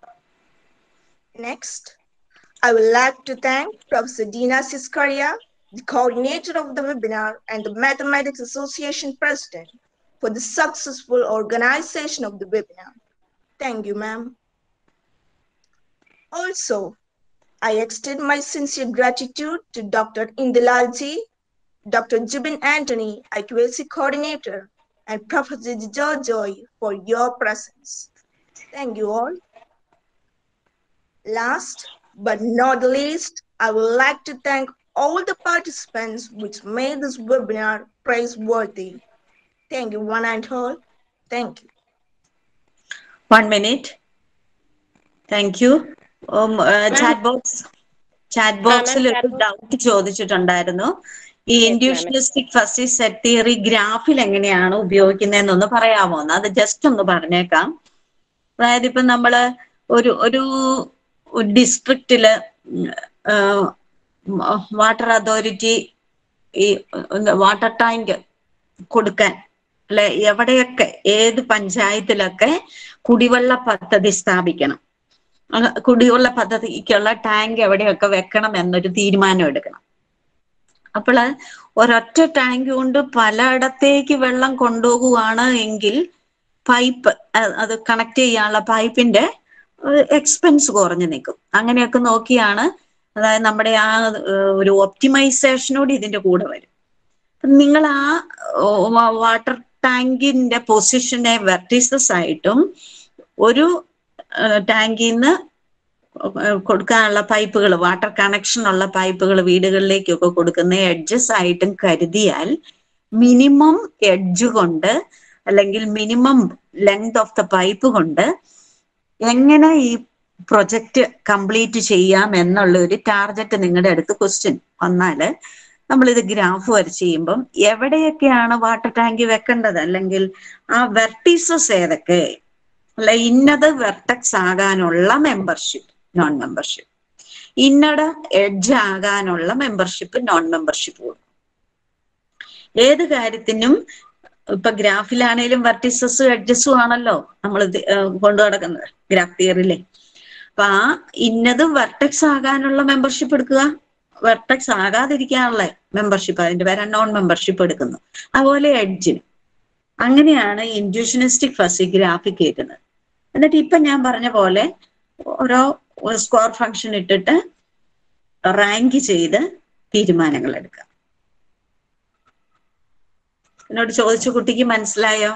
Next, I would like to thank Professor Dina Siskaria, the coordinator of the webinar and the Mathematics Association president for the successful organization of the webinar. Thank you, ma'am. Also, I extend my sincere gratitude to Dr. Indilalji, Dr. Jibin Anthony, IQAC coordinator, and Professor Joy for your presence. Thank you all. Last but not least, I would like to thank all the participants which made this webinar praiseworthy. Thank you one and all. Thank you. One minute thank you chat box chat ബോക്സിൽ ഒരു doubt ചോദിച്ചിട്ടുണ്ടായിരുന്നു ഈ ഇൻഡ്യൂഷനിസ്റ്റിക് first set theory ഗ്രാഫിൽ എങ്ങനെയാണ് ഉപയോഗിക്കുന്നതെന്നൊന്ന് പറയാമോ എന്ന് അത് just ഒന്ന് പറഞ്ഞേക്കാം അതായത് ഇപ്പൊ നമ്മള് ഒരു ഒരു ഡിസ്ട്രിക്റ്റില് വാട്ടർ അതോറിറ്റി ഈ വാട്ടർ ടാങ്ക് കൊടുക്കാൻ അല്ലെ എവിടെയൊക്കെ ഏത് പഞ്ചായത്തിലൊക്കെ കുടിവെള്ള പദ്ധതി സ്ഥാപിക്കണം അത് കുടിവെള്ള പദ്ധതിക്കുള്ള ടാങ്ക് എവിടെയൊക്കെ വെക്കണം എന്നൊരു തീരുമാനം എടുക്കണം അപ്പോൾ ഒരൊറ്റ ടാങ്ക് കൊണ്ട് പലയിടത്തേക്ക് വെള്ളം കൊണ്ടുപോകുവാണ് എങ്കിൽ പൈപ്പ് അത് കണക്ട് ചെയ്യാനുള്ള പൈപ്പിന്റെ എക്സ്പെൻസ് കുറഞ്ഞു നിൽക്കും അങ്ങനെയൊക്കെ നോക്കിയാണ് അതായത് നമ്മുടെ ആ ഒരു ഒപ്റ്റിമൈസേഷനോട് ഇതിന്റെ കൂടെ വരും നിങ്ങൾ ആ വാട്ടർ ടാങ്കിന്റെ പൊസിഷനെ വെർട്ടീസസ് ആയിട്ടും ഒരു ടാങ്കിൽ നിന്ന് കൊടുക്കാനുള്ള പൈപ്പുകൾ വാട്ടർ കണക്ഷൻ ഉള്ള പൈപ്പുകൾ വീടുകളിലേക്കൊക്കെ കൊടുക്കുന്ന എഡ്ജസ് ആയിട്ടും കരുതിയാൽ മിനിമം എഡ്ജ് കൊണ്ട് അല്ലെങ്കിൽ minimum length of the pipe കൊണ്ട് എങ്ങനെ ഈ പ്രൊജക്റ്റ് കംപ്ലീറ്റ് ചെയ്യാം എന്നുള്ള ഒരു ടാർഗറ്റ് നിങ്ങളുടെ അടുത്ത് ക്വസ്റ്റ്യൻ വന്നാല് നമ്മളിത് ഗ്രാഫ് വരച്ച് ചെയ്യുമ്പം എവിടെയൊക്കെയാണ് വാട്ടർ ടാങ്ക് വെക്കേണ്ടത് അല്ലെങ്കിൽ ആ വെർട്ടീസസ് ഏതൊക്കെ അല്ല ഇന്നത് വെർട്ടക്സ് ആകാനുള്ള മെമ്പർഷിപ്പ് നോൺ മെമ്പർഷിപ്പ് ഇന്നട എഡ്ജ് ആകാനുള്ള മെമ്പർഷിപ്പ് നോൺ മെമ്പർഷിപ്പ് കൊടുക്കും ഏത് കാര്യത്തിനും ഇപ്പൊ ഗ്രാഫിലാണേലും വെർട്ടിസസും എഡ്ജസും ആണല്ലോ നമ്മൾ കൊണ്ടു നടക്കുന്നത് ഗ്രാഫ് തിയറിയിലെ അപ്പൊ ആ ഇന്നത് വെർട്ടക്സ് ആകാനുള്ള മെമ്പർഷിപ്പ് എടുക്കുക വെർട്ടക്സ് ആകാതിരിക്കാനുള്ള മെമ്പർഷിപ്പ് അതിന്റെ പേരെ നോൺ മെമ്പർഷിപ്പ് എടുക്കുന്നു അതുപോലെ എഡ്ജിന് അങ്ങനെയാണ് ഇൻഡ്യൂഷനിസ്റ്റിക് ഫസി ഗ്രാഫിക് കേൾക്കുന്നത് എന്നിട്ട് ഇപ്പൊ ഞാൻ പറഞ്ഞ പോലെ ഓരോ സ്ക്വയർ ഫംഗ്ഷൻ ഇട്ടിട്ട് റാങ്ക് ചെയ്ത് തീരുമാനങ്ങൾ എടുക്കുക എന്നോട് ചോദിച്ച കുട്ടിക്ക് മനസ്സിലായോ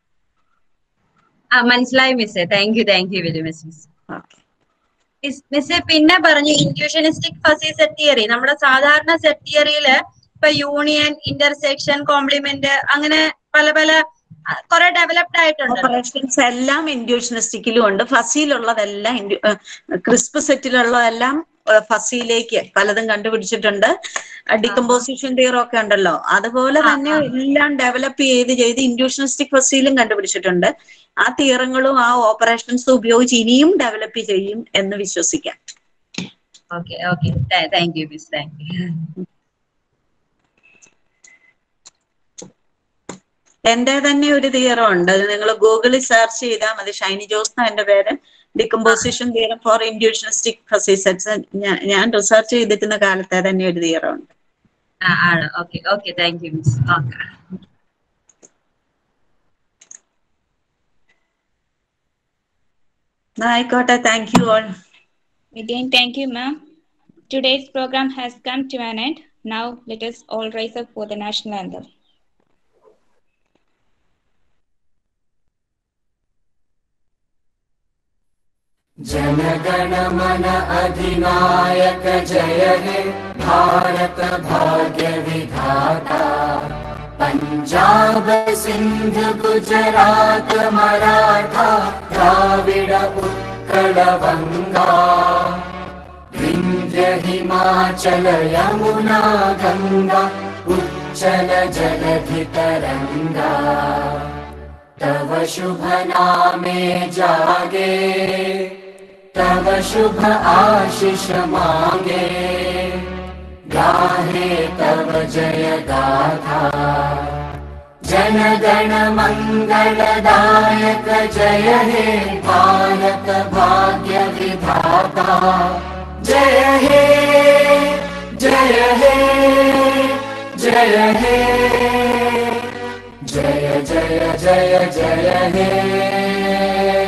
ആ മനസ്സിലായി മിസ്സേ thank you thank you very much miss okay മിസ്സേ പിന്നെ പറഞ്ഞു ഇൻഡ്യൂഷനിസ്റ്റിക് ഫസി സെറ്റ് തിയറി നമ്മുടെ സാധാരണ സെറ്റ് തിയറിയില് ഇപ്പൊ യൂണിയൻ ഇന്റർസെക്ഷൻ കോംപ്ലിമെന്റ് അങ്ങനെ പല പല കുറെ ഡെവലപ്ഡ് ആയിട്ടുണ്ട് ഓപ്പറേഷൻസ് എല്ലാം ഇൻഡ്യൂഷനിസ്റ്റിക്കിലും ഉണ്ട് ഫസിയിലുള്ളതെല്ലാം ക്രിസ്പ് സെറ്റിലുള്ളതെല്ലാം ഫസിയിലേക്ക് പലതും കണ്ടുപിടിച്ചിട്ടുണ്ട് ഡികമ്പോസിഷൻ തിയർ ഒക്കെ ഉണ്ടല്ലോ അതുപോലെ തന്നെ എല്ലാം ഡെവലപ്പ് ചെയ്ത് ചെയ്ത് ഇൻഡ്യൂഷനിസ്റ്റിക് ഫസിയിലും കണ്ടുപിടിച്ചിട്ടുണ്ട് ആ തിയറങ്ങളും ആ ഓപ്പറേഷൻസും ഉപയോഗിച്ച് ഇനിയും ഡെവലപ്പ് ചെയ്യും എന്ന് വിശ്വസിക്കാം okay okay thank you miss thank you എന്റെ തന്നെ ഒരു തിയറം ഉണ്ട് അത് നിങ്ങൾ ഗൂഗിളിൽ സെർച്ച് ചെയ്താൽ മതി ഷൈനി ജോസ് എന്റെ പേര് decomposition theorem for intuitionistic fuzzy sets ഞാൻ റിസർച്ച് ചെയ്തിരുന്ന കാലത്തെ തന്നെ ഒരു തിയറുണ്ട് ആ ആണ് okay okay thank you miss okay ആയിക്കോട്ടെ thank you all Again, thank you, ma'am. Today's program has come to an end. Now, let us all rise up for the national anthem. जनगण मन अधिनायक जय हे भारत भाग्य विधाता पंजाब सिंध गुजरात मराठा द्राविड उत्कल बंगा विंध्य हिमाचल यमुना गंगा उच्चल जलधि तरंगा तव शुभ नामे जागे तव शुभ आशीष मांगे गाहे तव जय गाथा जन गण मंगलदायक जय हे भारत भाग्य विधाता जय हे जय हे जय हे जय जय जय जय हे